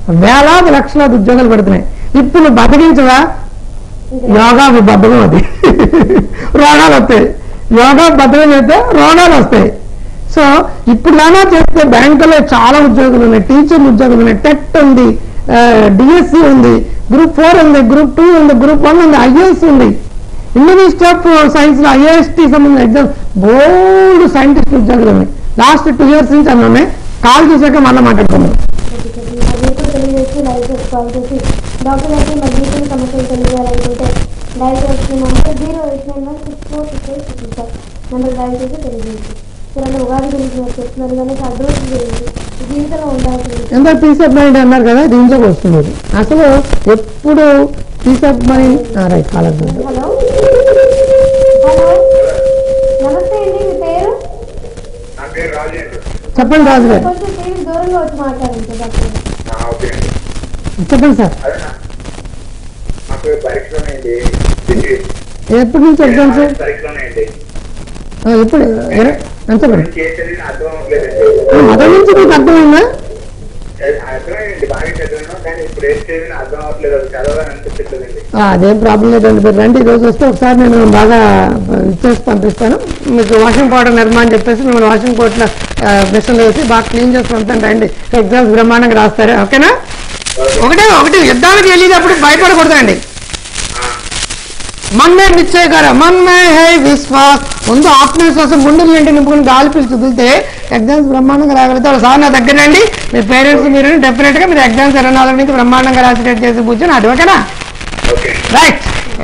వేలాది లక్షలాది ఉద్యోగాలు పడుతున్నాయి ఇప్పుడు నువ్వు బతికించవా యోగా బద్ధకం అది రోగాలు వస్తాయి యోగా బద్ధకం చేస్తే రోగాలు వస్తాయి సో ఇప్పుడు నానా చేస్తే బ్యాంకులో చాలా ఉద్యోగాలు ఉన్నాయి టీచర్ ఉద్యోగాలు ఉన్నాయి టెట్ ఉంది డిఎస్సి ఉంది గ్రూప్ ఫోర్ ఉంది గ్రూప్ టూ ఉంది గ్రూప్ వన్ ఉంది ఐఏఎస్ ఉంది ఇండియన్ ఇన్స్టిట్యూట్ ఆఫ్ సైన్స్ లో ఐఏఎస్టీ సంబంధించిన ఎగ్జామ్ బోల్డ్ సైంటిస్ట్ ఉద్యోగాలు ఉన్నాయి లాస్ట్ టూ ఇయర్స్ నుంచి అన్నీ ఉన్నాయి కాల్ చేశాక మళ్ళీ మాట్లాడుకున్నాం అది కూడా తెలియజేసి లైవ్ చేసి కాల్ చేసి డాక్టర్ గారికి మరి మీకున్న సమస్యలు తెలియజేయాలనుకుంటే డైల్ చేసిన number zero eight nine one six four six eight six sir number dial చేసి తెలియజేయండి సరే ఉగాది గురించి మీరు చెప్తున్నారు కానీ అభివృద్ధి గురించి జీవితంలో ఉండాల్సింది ఎంత పీస్ ఆఫ్ మైండ్ అన్నారు కదా దీంట్లోకి వస్తుంది అది. అసలు ఎప్పుడు పీస్ ఆఫ్ మైండ్ రైట్ కాలేదు హలో హలో నమస్తే అండి మీ పేరు నా పేరు రాజేంద్ర చెప్పండి రాజు గారు కొంచెం టీవీ దూరంగా వచ్చి మాట్లాడండి సార్ డాక్టర్ గారు. ఆ, ఓకే అండి చెప్పండి సార్ అదే నా- నాకు పరీక్షలోనేయండి డిగ్రీ ఎప్పటి నుంచి ఎగ్జామ్స్ పరీక్షలోనేయండి ఎప్పుడు ఎర- ఎంత చెప్పండి చేసేది అర్థం అవ్వలేదండి మొదటి నుంచి మీకు అర్థమైందా అర్థమైంది బాగా చదివాను కానీ ఇప్పుడు ఏం చేయాలని అర్థం అవ్వట్లేదు అది చదవాలని అనిపించట్లేదండి ఆ, అదేం ప్రాబ్లం లేదండి మీరు రండి ఈ రోజు వస్తే ఒకసారి నేను బాగా ఇచ్చేసి పంపిస్తాను మీకు వాషింగ్ పౌడర్ నిర్మాణం చెప్పేసి మిమ్మల్ని వాషింగ్ పౌడర్ మిషన్లో వేసి బాగా క్లీన్ చేసి పంపుతాను రండి ఎగ్జామ్స్ బ్రహ్మాండంగా రాస్తారు ఓకేనా ఒకటే ఒకటి యుద్ధానికి వెళ్ళేటప్పుడు భయపడకూడదండి మన్మే నిశ్చయ గారు మన్మే హై విశ్వాస్ ముందు ఆత్మవిశ్వాసం గుండెలు నిండి నింపుకుని గాలి పీల్చి వదిలితే ఎగ్జామ్స్ బ్రహ్మాండంగా రాగలుగుతారు సార్ నా దగ్గర రండి మీ పేరెంట్స్ మీరు డెఫినెట్ గా మీరు ఎగ్జామ్స్ ఇరవై నాలుగు నుంచి బ్రహ్మాండంగా రాసేటట్టు చేసి కూర్చొని అది ఓకేనా ఓకే రైట్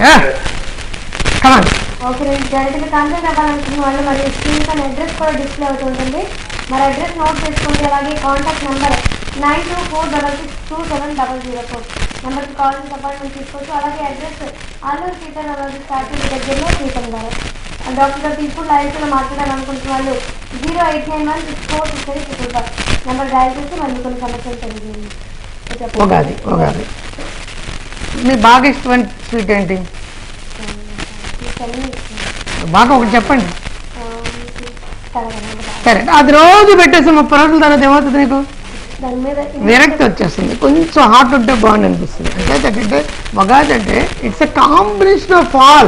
కమాన్ ఓకే రండి డైరెక్ట్గా కాంటాక్ట్ అవ్వాలనుకున్న వాళ్ళు మరి స్క్రీన్ పైన అడ్రస్ కూడా డిస్ప్లే అవుతుంటుంది మరి అడ్రస్ నోట్ చేసుకోండి అలాగే contact number nine two four double six two seven double zero four నెంబర్కి కాల్ చేసి అపాయింట్మెంట్ తీసుకోవచ్చు అలాగే అడ్రస్ అల్లూరు సీతారామరాజు స్టార్టింగ్ దగ్గరలో సీతం గారు డాక్టర్ గారు ఇప్పుడు లైవ్లో మాట్లాడాలనుకుంటున్న వాళ్ళు zero eight nine one six four six eight six five number dial చేసి మళ్ళీ కొన్ని సమస్యలు తెలియజేయండి చెప్పండి. ఉగాది ఉగాది మీ బాగా ఇష్టమైన స్వీట్ ఏంటి అన్నీ ఇస్తున్నాను. బాగా ఒకటి చెప్పండి ఆ, కలగనండి బాగా. సరే అది రోజు పెట్టేసి ముప్పై రోజుల తర్వాత ఏమవుతుంది నీకు దాని మీద విరక్తి వచ్చేస్తుంది కొంచెం హాట్ ఉంటే బాగుంది అనిపిస్తుంది అంటే అంటే ఉగాది అంటే it's a combination of all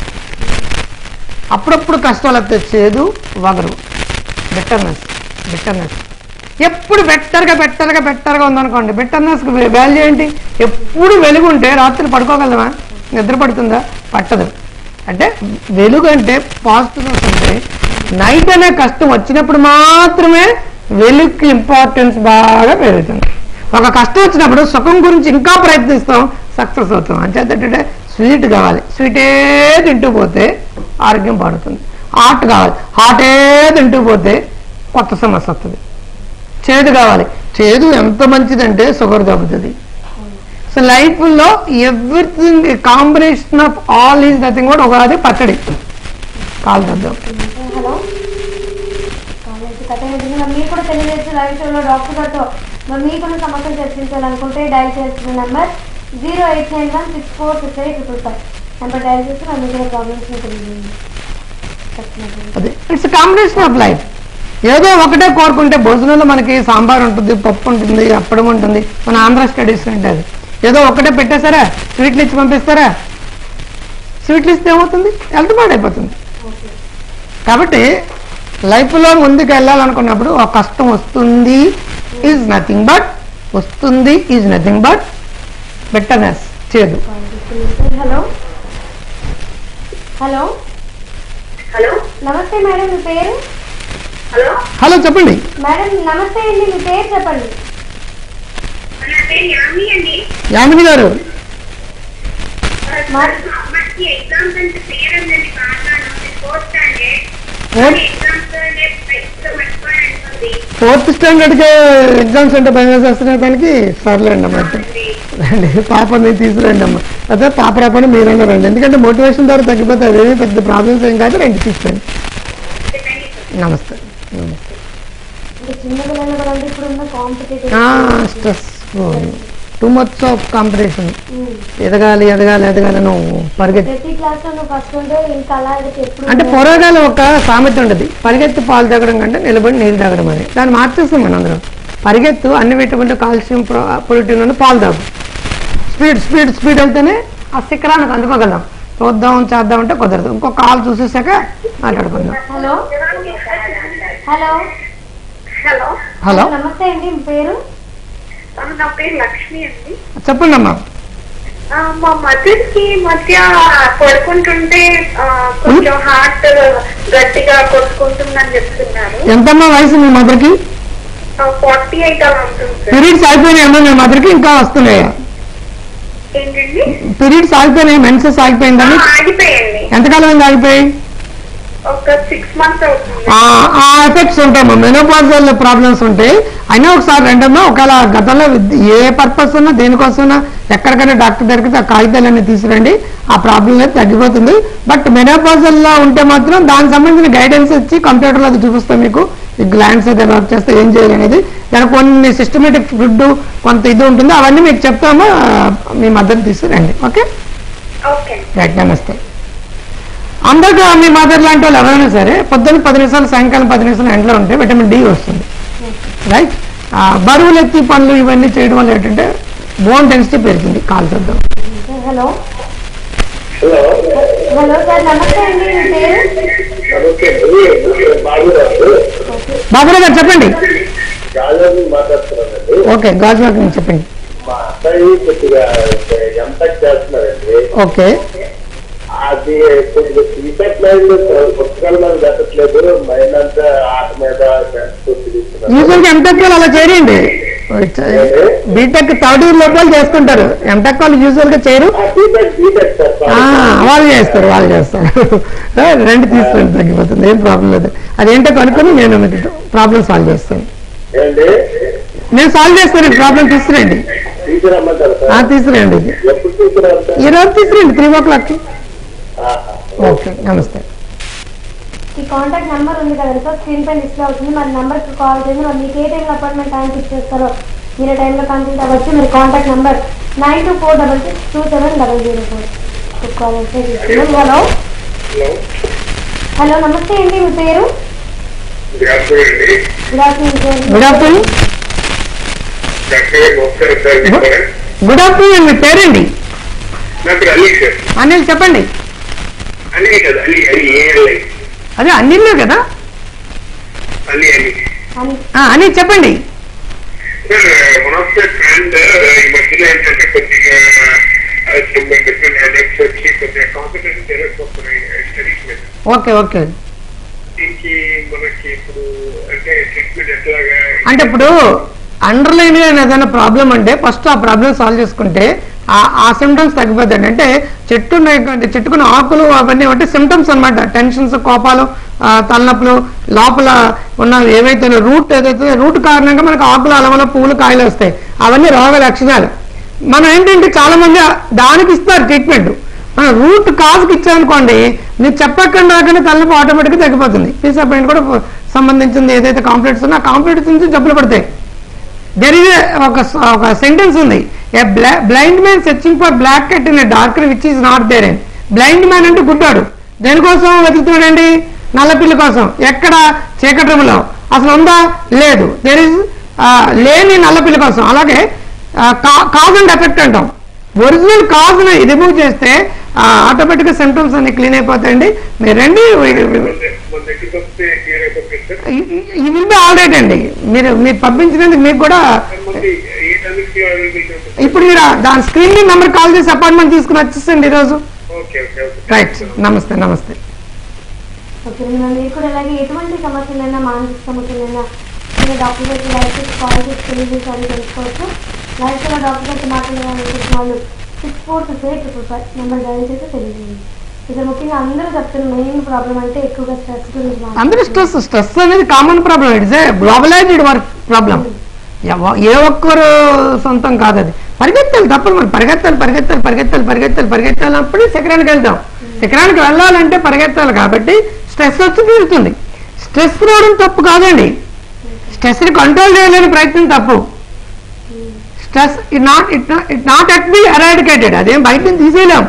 అప్పుడప్పుడు కష్టాలు వస్తే చేదు వగరు బెటర్నెస్ బెటర్నెస్ ఎప్పుడు బెట్టర్గా బెట్టర్గా బెట్టర్గా ఉందనుకోండి బెటర్నెస్ వాల్యూ ఏంటి ఎప్పుడు వెలుగు ఉంటే రాత్రి పడుకోగలమా నిద్ర పడుతుందా పట్టదు అంటే వెలుగు అంటే పాజిటివ్నెస్ అంటే నైట్ అనే కష్టం వచ్చినప్పుడు మాత్రమే వెలుగుకి ఇంపార్టెన్స్ బాగా పెరుగుతుంది ఒక కష్టం వచ్చినప్పుడు సుఖం గురించి ఇంకా ప్రయత్నిస్తాం సక్సెస్ అవుతాం అంచేతంటే స్వీట్ కావాలి స్వీటే తింటూ పోతే ఆరోగ్యం పాడుతుంది హాట్ కావాలి హాటే తింటూ పోతే కొత్త సమస్య వస్తుంది చేదు కావాలి చేదు ఎంత మంచిదంటే షుగర్ తగ్గుతుంది సో లైఫ్లో everything combination of all is nothing కూడా ఒకది పచ్చడి కాలు తద్దాం హలో కాలేజీ కథ ఏంటంటే మరి మీరు కూడా తెలియజేసి లైవ్ షోలో డాక్టర్ గారితో మరి మీకున్న సమస్యలు చర్చించాలనుకుంటే డయల్ చేసిన number zero eight nine one six four six eight triple five number dial చేసి మరి మీకు ప్రాబ్లమ్స్ తెలియజేయండి ఖచ్చితంగా. అది ఇట్స్ కాంబినేషన్ ఆఫ్ లైఫ్ ఏదో ఒకటే కోరుకుంటే భోజనంలో మనకి సాంబార్ ఉంటుంది పప్పు ఉంటుంది అప్పడం ఉంటుంది మన ఆంధ్ర స్టడీస్ అంటే అది ఏదో ఒకటే పెట్టేశారా స్వీట్లు ఇచ్చి పంపిస్తారా స్వీట్లు ఇస్తే ఏమవుతుంది హెల్త్ పాడైపోతుంది కాబట్టి లైఫ్లో ముందుకు వెళ్ళాలనుకున్నప్పుడు ఒక కష్టం వస్తుంది ఈజ్ నథింగ్ బట్ వస్తుంది ఈజ్ నథింగ్ బట్ బెటర్నెస్ చేదు హలో హలో హలో నమస్తే మేడం మీ పేరు హలో హలో చెప్పండి మేడం నమస్తే అండి మీ పేరు చెప్పండి నా పేరు యామి అండి యామిని గారు మా అమ్మాయికి ఎగ్జామ్స్ అంటే క్లియర్ ఉందండి బాగా ఫోర్త్ స్టాండర్డ్ Fourth? ఎగ్జామ్స్ మర్చిపోయాను ఫోర్త్ స్టాండర్డ్కి ఎగ్జామ్స్ అంటే భయం వేసేస్తున్న దానికి సర్లేండి అమ్మ అయితే. రండి పాపని తీసుకురండి అమ్మ అదే పాప రాకుండా మీరన్నా రండి ఎందుకంటే మోటివేషన్ ద్వారా తగ్గిపోతే అదేమీ పెద్ద ప్రాబ్లమ్స్ ఏం కాదు రండి తీసుకురండి నమస్తే నమస్తే అంటే చిన్న పిల్లలు కూడా అంటే ఇప్పుడు ఉన్న competitive stress too much of competition ఎదగాలి ఎదగాలి ఎదగాలి నువ్వు పరిగెత్తి ప్రతి క్లాస్ లో నువ్వు ఫస్ట్ ఉంటే ఇంకా అలా అయితే ఎప్పుడు అంటే పూర్వకాలం ఒక సామెత ఉండదు పరిగెత్తి పాలు తాగడం కంటే నిలబడి నీళ్ళు తాగడం అని దాన్ని మార్చేస్తాం మనం అందరం పరిగెత్తు అన్ని విటమిన్లు కాల్షియం ప్రో- ప్రోటీన్ ఉన్న పాలు తాగు స్పీడ్ స్పీడ్ స్పీడ్ వెళ్తేనే ఆ శిఖరానికి అందుకోగలం చూద్దాం చేద్దాం అంటే కుదరదు ఇంకో కాల్ చూసేసాక మాట్లాడుకుందాం హలో హలో హలో హలో నమస్తే అండి మీ పేరు ఆ, నా పేరు లక్ష్మి అండి చెప్పండి అమ్మా ఆ, మా మదర్ కి ఈ మధ్య పడుకుంటుంటే ఆ, కొంచెం హార్ట్ గట్టిగా కొట్టుకుంటుందని చెప్తున్నారు ఎంతమ్మా వయసు మీ మదర్కి ఫార్టీ ఎయిట్ అలా ఉంటుంది సార్ పీరియడ్స్ అయిపోయినాయమ్మా మీ మదర్కి ఇంకా వస్తున్నాయా ఏంటండి పీరియడ్స్ ఆగిపోయినాయి మెన్సెస్ ఆ, ఆగిపోయిందని ఆగిపోయండి ఎంతకాలం అయింది ఆగిపోయి ఒక సిక్స్ మంత్స్ అవుతుంది ఆ ఆ ఎఫెక్ట్స్ ఉంటాయమ్మా మెనోపాజల్ ప్రాబ్లమ్స్ ఉంటాయి అయినా ఒకసారి రెండమ్మా ఒకవేళ గతంలో విద్- ఏ పర్పస్ ఉన్నా దేనికోసమైనా ఎక్కడికైనా డాక్టర్ దగ్గరికి ఆ కాగితాలన్నీ తీసుకురండి ఆ ప్రాబ్లం అనేది తగ్గిపోతుంది బట్ మెనోపాజల్ లో ఉంటే మాత్రం దానికి సంబంధించిన గైడెన్స్ ఇచ్చి కంప్యూటర్లో అది చూపిస్తాం మీకు ఈ గ్లాండ్స్ అయితే వర్క్ చేస్తే ఏం చేయాలి అనేది దానికి కొన్ని సిస్టమేటిక్ ఫుడ్ కొంత ఇది ఉంటుంది అవన్నీ మీకు చెప్తాము ఆ, మీ మద్దతు తీసుకురండి ఓకే ఓకే రైట్ నమస్తే అందరికీ మీ మదర్ లాంటి వాళ్ళు ఎవరైనా సరే పొద్దున్న పది నిమిషాలు సాయంకాలం పది నిమిషాలు ఎండలో ఉంటే విటమిన్ డి వస్తుంది రైట్ బరువులు ఎత్తి పనులు ఇవన్నీ చేయడం వల్ల ఏంటంటే బోన్ డెన్సిటీ పెరుగుతుంది కాలు చూద్దాం హలో హలో హలో సార్ నమస్తే అండి మీ పేరు ఓకే బాగున్నారు బాబురావు గారు చెప్పండి రాజాని మాట్లాడుతున్నానండి ఓకే గాజు వాకింగ్ చెప్పండి మా అబ్బాయి కొద్దిగా ఎంటెక్ చేస్తున్నారండి ఓకే అది కొద్దిగా సీసెట్ లైన్ పుస్తకాల మీద పెట్టట్లేదు మైండ్ అంతా ఆట మీద తిరుగుతున్నారు యూజువల్గా ఎంటెక్ వాళ్ళు అలా చేయండి బీటెక్ థర్డ్ ఇయర్ లోపల చేసుకుంటారు ఎంటెక్ వాళ్ళు యూజువల్ గా చేయరు బీటెక్ బీటెక్ సార్ ఆ, వాళ్ళు చేస్తారు వాళ్ళు చేస్తారు రెండు తీసుకొని తగ్గిపోతుంది ఏం ప్రాబ్లం లేదు అదేంటో కనుక్కొని నేను మీకు ప్రాబ్లం సాల్వ్ చేస్తాను ఏంటి నేను సాల్వ్ చేస్తాను ప్రాబ్లం తీసుకురండి టీచర్ అమ్మంటారు ఆ, సార్ తీసుకురండి ఎప్పుడు తీసుకురారు సార్ ఈ రోజు తీసుకురండి త్రీ ఓ క్లాక్కి ఆహా. ఓకే నమస్తే ఈ కాంటాక్ట్ నెంబర్ ఉంది కదా సార్ స్క్రీన్ పై డిస్ప్లే అవుతుంది మరి నెంబర్కి కాల్ చేసి మరి మీకు ఏ టైంలో అపాయింట్మెంట్ టైం ఫిక్స్ చేస్తారో మీరు టైంలో కన్సల్ట్ అవ్వచ్చు మీరు contact number nine two four double six two seven double zero four call చేస్తే తీసుకున్నాం హలో హలో హలో నమస్తే అండి మీ పేరు డాక్టర్ అండి good afternoon sir good afternoon doctor గారు నమస్కారం సార్ చెప్పారా గుడ్ ఆఫ్టర్నూన్ మీ పేరండి నా పేరు అలీ సార్ అనిల్ చెప్పండి అలీ కదా అలీ అలీ ఏఎల్ఐ అదే అన్నిల్లో కదా అలీ అలీ అని ఆ, అనిల్ చెప్పండి sir one of the friend ఈ మధ్యలో ఏంటంటే కొద్దిగా డిఫరెంట్ హెడేక్స్ వచ్చి కొద్దిగా కాన్సన్ట్రేషన్ తెలియకపోతున్నాయి స్టడీస్ మీద ఓకే ఓకే దీనికి మనకి ఇప్పుడు అంటే ట్రీట్మెంట్ ఎట్లాగా అంటే ఇప్పుడు అండర్లైన్ గా ఏదైనా ప్రాబ్లం అంటే ఫస్ట్ ఆ ప్రాబ్లం సాల్వ్ చేసుకుంటే ఆ ఆ సిమ్టమ్స్ తగ్గిపోతాయి అంటే చెట్టు ఉన్నాయి కదండి, చెట్టుకున్న ఆకులు అవన్నీ అంటే సిమ్టమ్స్ అన్నమాట టెన్షన్స్ కోపాలు ఆ, తలనొప్పులు లోపల ఉన్న ఏవైతే రూట్ ఏదైతే రూట్ కారణంగా మనకు ఆకులు అలవల పువ్వులు కాయలు వస్తాయి అవన్నీ రోగ లక్షణాలు మనం ఏంటంటే చాలా మంది దానికి ఇస్తారు ట్రీట్మెంట్ మన రూట్ కాజ్కి ఇచ్చామనుకోండి మీరు చెప్పకుండా రాకుండా తలనొప్పి ఆటోమేటిక్గా తగ్గిపోతుంది పీస్ అపాయింట్ కూడా సంబంధించింది ఏదైతే కాంప్లెట్స్ ఉన్నా ఆ కాంప్లెట్స్ నుంచి జబ్బులు పడతాయి దెర్ ఇస్ ఒక ఒక సెంటెన్స్ ఉంది a blind man searching for black cat in dark which is not there and blind man అంటే గుడ్డాడు దేనికోసం వెతుకుతున్నాడండి నల్లపిల్లి కోసం ఎక్కడ చీకటి రూములో అసలు ఉందా లేదు దెర్ ఇస్ లేని నల్లపిల్లి కోసం అలాగే కాజ్ అండ్ ఎఫెక్ట్ అంటాం ఒరిజినల్ కాజ్ ని రిమూవ్ చేస్తే ఆటోమేటిక్ గా సిమ్టమ్స్ అన్ని క్లీన్ అయిపోతాయండి మీరు రండి మన దగ్గరికి వస్తే క్లియర్ అయిపోతుంది సార్ ఈ విల్ బి ఆల్ రైట్ అండి మీరు మీరు పంపించినందుకు మీకు కూడా మనకి ఏ టైంకి అవైలబిలిటీ ఉంటుంది ఇప్పుడు మీరు ఆ- దాని స్క్రీన్ నెంబర్ కాల్ చేసి అపాయింట్మెంట్ తీసుకుని వచ్చేసండి ఈరోజు ఓకే ఓకే ఓకే రైట్ నమస్తే నమస్తే ఓకే మేడం మీరు కూడా అలాగే ఎటువంటి సమస్యలైనా మానసిక సమస్యలైనా మీరు డాక్టర్ గారికి లైఫ్ కాల్ చేసి తెలియజేసి అది తెలుసుకోవచ్చు లైఫ్ లో డాక్టర్ గారికి మాట్లాడాలనుకుంటున్న వాళ్ళు six four six eight triple five number dial చేసి తెలియజేయండి ఇక్కడ ముఖ్యంగా అందరూ చెప్తున్న మెయిన్ ప్రాబ్లం అంటే ఎక్కువగా స్ట్రెస్ గురించి మాట్లాడుతున్నారు. అందరూ స్ట్రెస్ స్ట్రెస్ అనేది common problem it's a globalized work problem ఏ ఒక్కరు సొంతం కాదు అది పరిగెత్తాలి తప్పదు మనం పరిగెత్తాలి పరిగెత్తాలి పరిగెత్తాలి పరిగెత్తాలి పరిగెత్తాలి అప్పుడే శిఖరానికి వెళ్తాం శిఖరానికి వెళ్ళాలంటే పరిగెత్తాలి కాబట్టి స్ట్రెస్ వచ్చి తీరుతుంది స్ట్రెస్ రావడం తప్పు కాదండి స్ట్రెస్ ని కంట్రోల్ చేయలేని ప్రయత్నం తప్పు stress it not it it not at be eradicated అదేం బయట నుంచి తీసేయలేం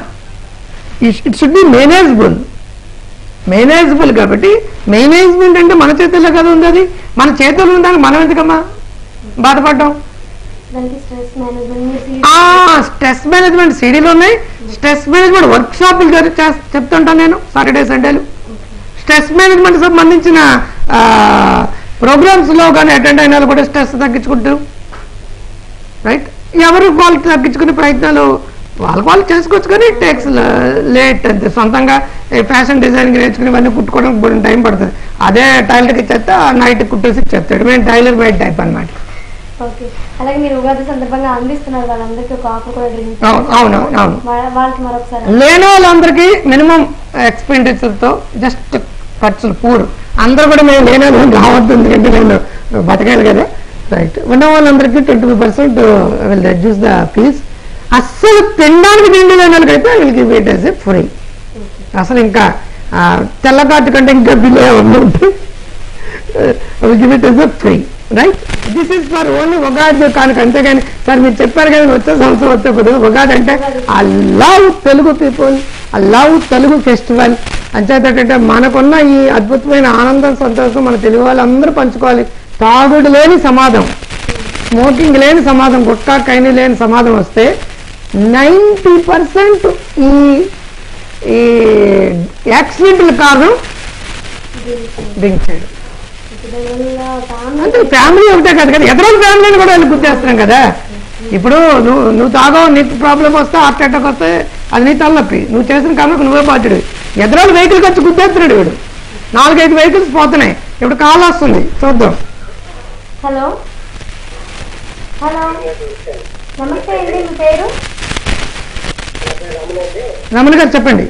it should be manageable manageable కాబట్టి మేనేజ్మెంట్ అంటే మన చేతుల్లో కదా ఉంది అది మన చేతుల్లో ఉండడానికి మనం ఎందుకమ్మా బాధపడడం దానికి స్ట్రెస్ మేనేజ్మెంట్ ఆ స్ట్రెస్ మేనేజ్మెంట్ సీడీలు ఉన్నాయి స్ట్రెస్ మేనేజ్మెంట్ వర్క్ షాపులు జరి- చేస్- చెప్తుంటాను నేను సాటర్డే సండేలు స్ట్రెస్ మేనేజ్మెంట్ సంబంధించిన ప్రోగ్రామ్స్ లో కానీ అటెండ్ అయిన వాళ్ళు కూడా స్ట్రెస్ తగ్గించుకుంటారు రైట్ ఎవరు వాళ్ళు తగ్గించుకునే ప్రయత్నాలు వాళ్ళకి వాళ్ళు చేసుకోవచ్చు కానీ టేక్స్ లేట్ అంతే సొంతంగా ఫ్యాషన్ డిజైనింగ్ నేర్చుకుని ఇవన్నీ కుట్టుకోవడానికి కొంచెం టైం పడుతుంది అదే టైలర్కి ఇచ్చేస్తే నైట్ కుట్టేసి ఇచ్చేస్తాడు మేము టైలర్ మేడ్ టైప్ అనమాట ఓకే అలాగే మీరు ఉగాది సందర్భంగా అందిస్తున్నారు వాళ్ళందరికీ ఒక ఆఫర్ కూడా డ్రింక్ అవును అవును అవును వాళ్ళకి మరొకసారి లేని వాళ్ళందరికీ మినిమం ఎక్స్పెండిచర్ తో జస్ట్ ఖర్చులు పూర్ అందరూ కూడా మేము లేని వాళ్ళం రావద్దు ఎందుకంటే నేను బతకాలి కదా రైట్ ఉన్న వాళ్ళందరికీ twenty five percent will reduce the fees అస్సలు తినడానికి తిండి లేని వాళ్ళకైతే వీళ్ళకి వెయిట్ వేసి ఫ్రీ అసలు ఇంకా ఆ, తెల్ల కార్డు కంటే ఇంకా బిల్ ఉంటుంది give it is free right this is for only Ugadi కానుక అంతేగాని సార్ మీరు చెప్పారు కదా వచ్చే సంవత్సరం వచ్చే కొద్దిగా ఉగాది అంటే I love Telugu people I love Telugu festival అంచేతంటే మనకున్న ఈ అద్భుతమైన ఆనందం సంతోషం మన తెలుగు వాళ్ళందరూ పంచుకోవాలి తాగుడు లేని సమాధం స్మోకింగ్ లేని సమాధం గుట్కా కైని లేని సమాధం వస్తే నైంటీ పర్సెంట్ ఈ ఈ యాక్సిడెంట్ల కారణం డ్రింక్ చేయడం అంటే ఫ్యామిలీ ఒకటే కాదు కదా ఎదురు ఫ్యామిలీని కూడా వెళ్ళి గుర్తేస్తున్నాం కదా ఇప్పుడు నువ్వు నువ్వు తాగో నీకు ప్రాబ్లం వస్తే హార్ట్ అటాక్ వస్తే అది నీ తలనొప్పి నువ్వు చేసిన కనుక నువ్వే బాధ్యుడు ఎదురు వెహికల్ వచ్చి గుర్తేస్తున్నాడు వీడు నాలుగైదు వెహికల్స్ పోతున్నాయి ఇప్పుడు కాల్ వస్తుంది చూద్దాం హలో హలో నమస్తే అండి మీ పేరు రమణ గారు చెప్పండి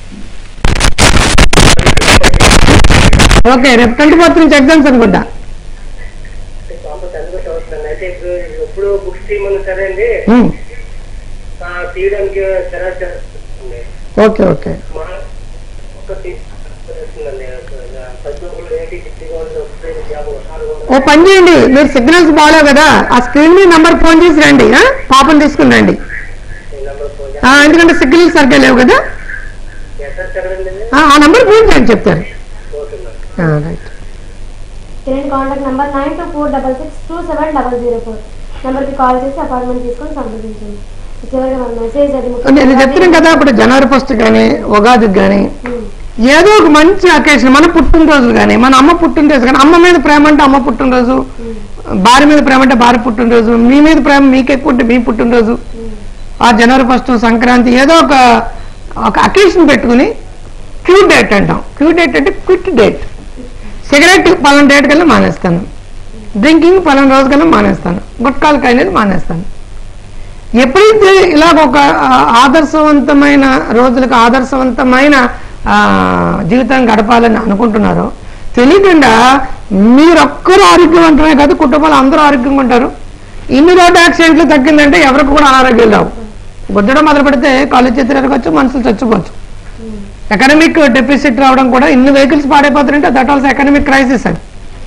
ఓకే రేపు ట్వంటీ ఫోర్త్ నుంచి ఎగ్జామ్స్ అనుకుంటా పాప చదువుకుంటూ వస్తున్నాను అయితే ఇప్పుడు ఎప్పుడు బుక్స్ తీయమని సరే అండి ఉమ్, ఆ, తీయడానికి సరే చేస్తుంది ఓకే ఓకే మా ఒక వస్తుందండి ప్రతి ఒక్కరు ఏంటి చిట్టిగా వస్తుంది జాబ్ ఓ పని చేయండి మీరు సిగ్నల్స్ బాగాలేవు కదా ఆ స్క్రీన్ మీద నంబర్ ఫోన్ చేసి రండి ఆ? పాపను తీసుకుని రండి నెంబర్ ఫోన్ ఆ, ఎందుకంటే సిగ్నల్స్ సరిగ్గా లేవు కదా ఎక్కడ చదవండి ఆ, ఆ నంబర్ ఫోన్ చేయండి చెప్తారు ఓకే మేడం ఆ, right Kiran contact number nine two four double six two seven double zero four నెంబర్కి కాల్ చేసి అపాయింట్మెంట్ తీసుకొని సంప్రదించండి చివరిగా మన మెసేజ్ అది నేను చెప్తున్నాను కదా ఇప్పుడు జనవరి ఫస్ట్ కానీ ఉగాదికి కానీ ఉమ్. ఏదో ఒక మంచి అకేషన్ మన పుట్టినరోజు కానీ మన అమ్మ పుట్టినరోజు కానీ అమ్మ మీద ప్రేమ అంటే అమ్మ పుట్టినరోజు భార్య మీద ప్రేమ అంటే భార్య పుట్టినరోజు మీ మీద ప్రేమ మీకు ఎక్కువ ఉంటే మీ పుట్టినరోజు ఆ జనవరి ఫస్ట్ సంక్రాంతి ఏదో ఒక ఒక అకేషన్ పెట్టుకుని క్యూ డేట్ అంటాం క్యూ డేట్ అంటే క్విట్ డేట్ సిగరెట్ పలానా డేట్ కల్లా మానేస్తాను డ్రింకింగ్ పలానా రోజు కల్లా మానేస్తాను గుట్కాలు కైనది మానేస్తాను ఎప్పుడైతే ఇలాగ ఒక ఆ, ఆదర్శవంతమైన రోజులకు ఆదర్శవంతమైన ఆ, జీవితం గడపాలని అనుకుంటున్నారో తెలియకుండా మీరొక్కరు ఆరోగ్యవంతమే కాదు కుటుంబాలు అందరూ ఆరోగ్యంగా ఉంటారు ఇన్ని రోడ్డు యాక్సిడెంట్లు తగ్గిందంటే ఎవరికి కూడా అనారోగ్యాలు రావు గుద్దడం మొదలు పెడితే కాలేజ్ చేతులు ఎరగచ్చు మనుషులు చచ్చిపోవచ్చు ఎకనామిక్ డెఫిసిట్ రావడం కూడా ఇన్ని వెహికల్స్ పాడైపోతున్నాయంటే దట్ ఆల్సో ఎకనామిక్ క్రైసిస్ అది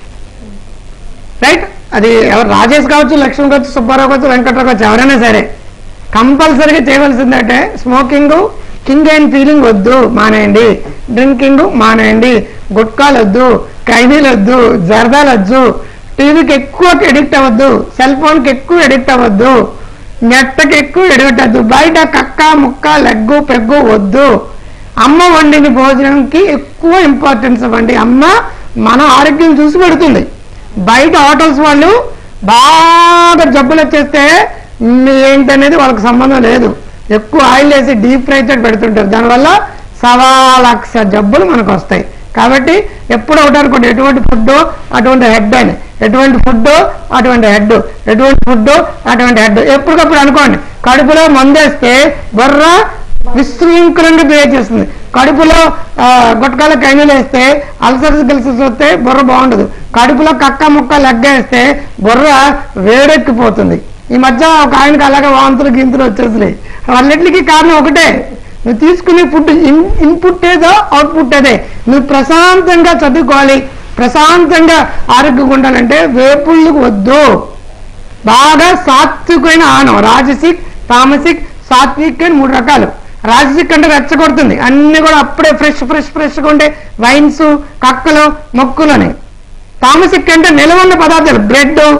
రైట్ అది ఎవరు రాజేష్ కావచ్చు లక్ష్మణ్ కావచ్చు సుబ్బారావు కావచ్చు వెంకట్రావు కావచ్చు ఎవరైనా సరే కంపల్సరీగా చేయవలసిందంటే స్మోకింగ్ కింగ్ అండ్ ఫీలింగ్ వద్దు మానేయండి డ్రింకింగ్ మానేయండి గుట్కాలు వద్దు ఖైదీలు వద్దు జర్దాలు వద్దు టీవీకి ఎక్కువ ఎడిక్ట్ అవ్వద్దు సెల్ ఫోన్కి ఎక్కువ ఎడిక్ట్ అవ్వద్దు నెట్టకి ఎక్కువ ఎడిక్ట్ అవ్వద్దు బయట కక్క ముక్క లెగ్గు పెగ్గు వద్దు అమ్మ వండిన భోజనంకి ఎక్కువ ఇంపార్టెన్స్ ఇవ్వండి అమ్మ మన ఆరోగ్యం చూసి పెడుతుంది బయట హోటల్స్ వాళ్ళు బాగా జబ్బులు వచ్చేస్తే మ్, ఏంటనేది వాళ్ళకి సంబంధం లేదు ఎక్కువ ఆయిల్ వేసి డీప్ ఫ్రై చేసి పెడుతుంటారు దానివల్ల సవా లక్ష జబ్బులు మనకు వస్తాయి కాబట్టి ఎప్పుడు ఒకటి అనుకోండి ఎటువంటి ఫుడ్ అటువంటి హెడ్ అని ఎటువంటి ఫుడ్ అటువంటి హెడ్ ఎటువంటి ఫుడ్ అటువంటి హెడ్ ఎప్పటికప్పుడు అనుకోండి కడుపులో మందేస్తే బొర్ర విశృంఖలంగా బిహేవ్ చేస్తుంది కడుపులో ఆ, గుట్కాల కైనలు వేస్తే అల్సర్స్ గిల్సర్స్ వస్తే బుర్ర బాగుండదు కడుపులో కక్క ముక్క లెగ్గ వేస్తే బుర్ర వేడెక్కిపోతుంది ఈ మధ్య ఒక ఆయనకి అలాగే వాంతులు గింతులు వచ్చేసినాయి వాళ్ళింటికి కారణం ఒకటే నువ్వు తీసుకునే ఫుడ్ ఇన్పుట్ ఏదో అవుట్పుట్ అదే నువ్వు ప్రశాంతంగా చదువుకోవాలి ప్రశాంతంగా ఆరోగ్యంగా ఉండాలంటే వేపుళ్ళు వద్దు బాగా సాత్వికమైన ఆనం రాజసిక్ తామసిక్ సాత్విక్ అని మూడు రకాలు రాజసిక్ అంటే రెచ్చగొడుతుంది అన్ని కూడా అప్పుడే ఫ్రెష్ ఫ్రెష్ ఫ్రెష్గా ఉండే వైన్స్ కక్కలు మొక్కులని తామసిక్ అంటే నిలవన్న పదార్థాలు బ్రెడ్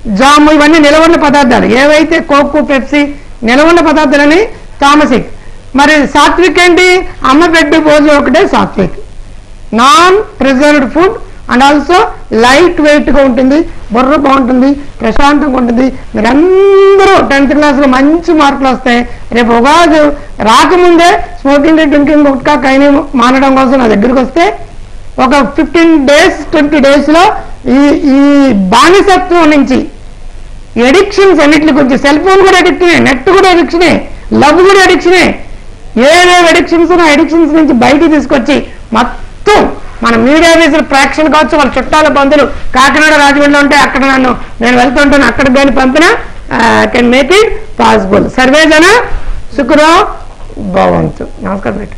జాము ఇవన్నీ నిలవన్న పదార్థాలు ఏవైతే కోకు పెప్సీ నిలవన్న పదార్థాలని తామసిక్ మరి సాత్విక్ ఏంటి అమ్మ పెట్టు భోజనం ఒకటే sattvic non preserved food and also light weight గా ఉంటుంది బుర్ర బాగుంటుంది ప్రశాంతంగా ఉంటుంది మీరందరూ టెన్త్ క్లాస్లో మంచి మార్కులు వస్తాయి రేపు ఉగాది రాకముందే స్మోకింగ్ డ్రింకింగ్ గుట్కా కైని మానడం కోసం నా దగ్గరికి వస్తే ఒక ఫిఫ్టీన్ డేస్ ట్వంటీ డేస్లో ఈ ఈ బానిసత్వం నుంచి ఎడిక్షన్స్ అన్నిటి గురించి సెల్ ఫోన్ కూడా అడిక్షనే నెట్ కూడా అడిక్షనే లవ్ కూడా అడిక్షనే ఏవేవి అడిక్షన్స్ ఆ అడిక్షన్స్ నుంచి బయటికి తీసుకొచ్చి మొత్తం మన మీడియా వేసిన ప్రేక్షకులు కావచ్చు వాళ్ళ చుట్టాల బంధువులు కాకినాడ రాజమండ్రిలో ఉంటే అక్కడ నన్ను నేను వెళ్తుంటాను అక్కడికి కానీ పంపిన కెన్ మేక్ ఇట్ పాసిబుల్ సర్వే జన శుక్రో భవంతు నమస్కారం పెట్టు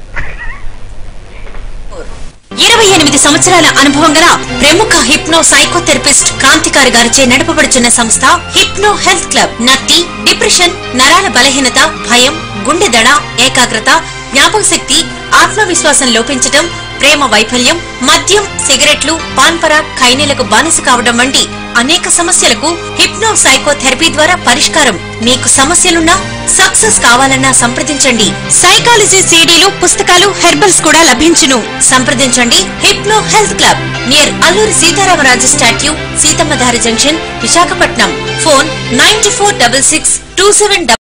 ఇరవై ఎనిమిది సంవత్సరాల అనుభవం గల ప్రముఖ హిప్నో సైకోథెరపిస్ట్ క్రాంతికారి గారిచే నడపబడుచున్న సంస్థ హిప్నో హెల్త్ క్లబ్ నత్తి డిప్రెషన్ నరాల బలహీనత భయం గుండె దడ ఏకాగ్రత జ్ఞాపక శక్తి ఆత్మవిశ్వాసం లోపించటం ప్రేమ వైఫల్యం మద్యం సిగరెట్లు పాన్పరా ఖైనీలకు బానిస కావడం వంటి అనేక సమస్యలకు హిప్నో సైకోథెరపీ ద్వారా పరిష్కారం మీకు సమస్యలున్నా సక్సెస్ కావాలన్నా సంప్రదించండి సైకాలజీ సీడీలు పుస్తకాలు హెర్బల్స్ కూడా లభించును సంప్రదించండి hypno health club near Alluri Sitaramaraju statue Seethammadhara junction Visakhapatnam phone nine four double six two seven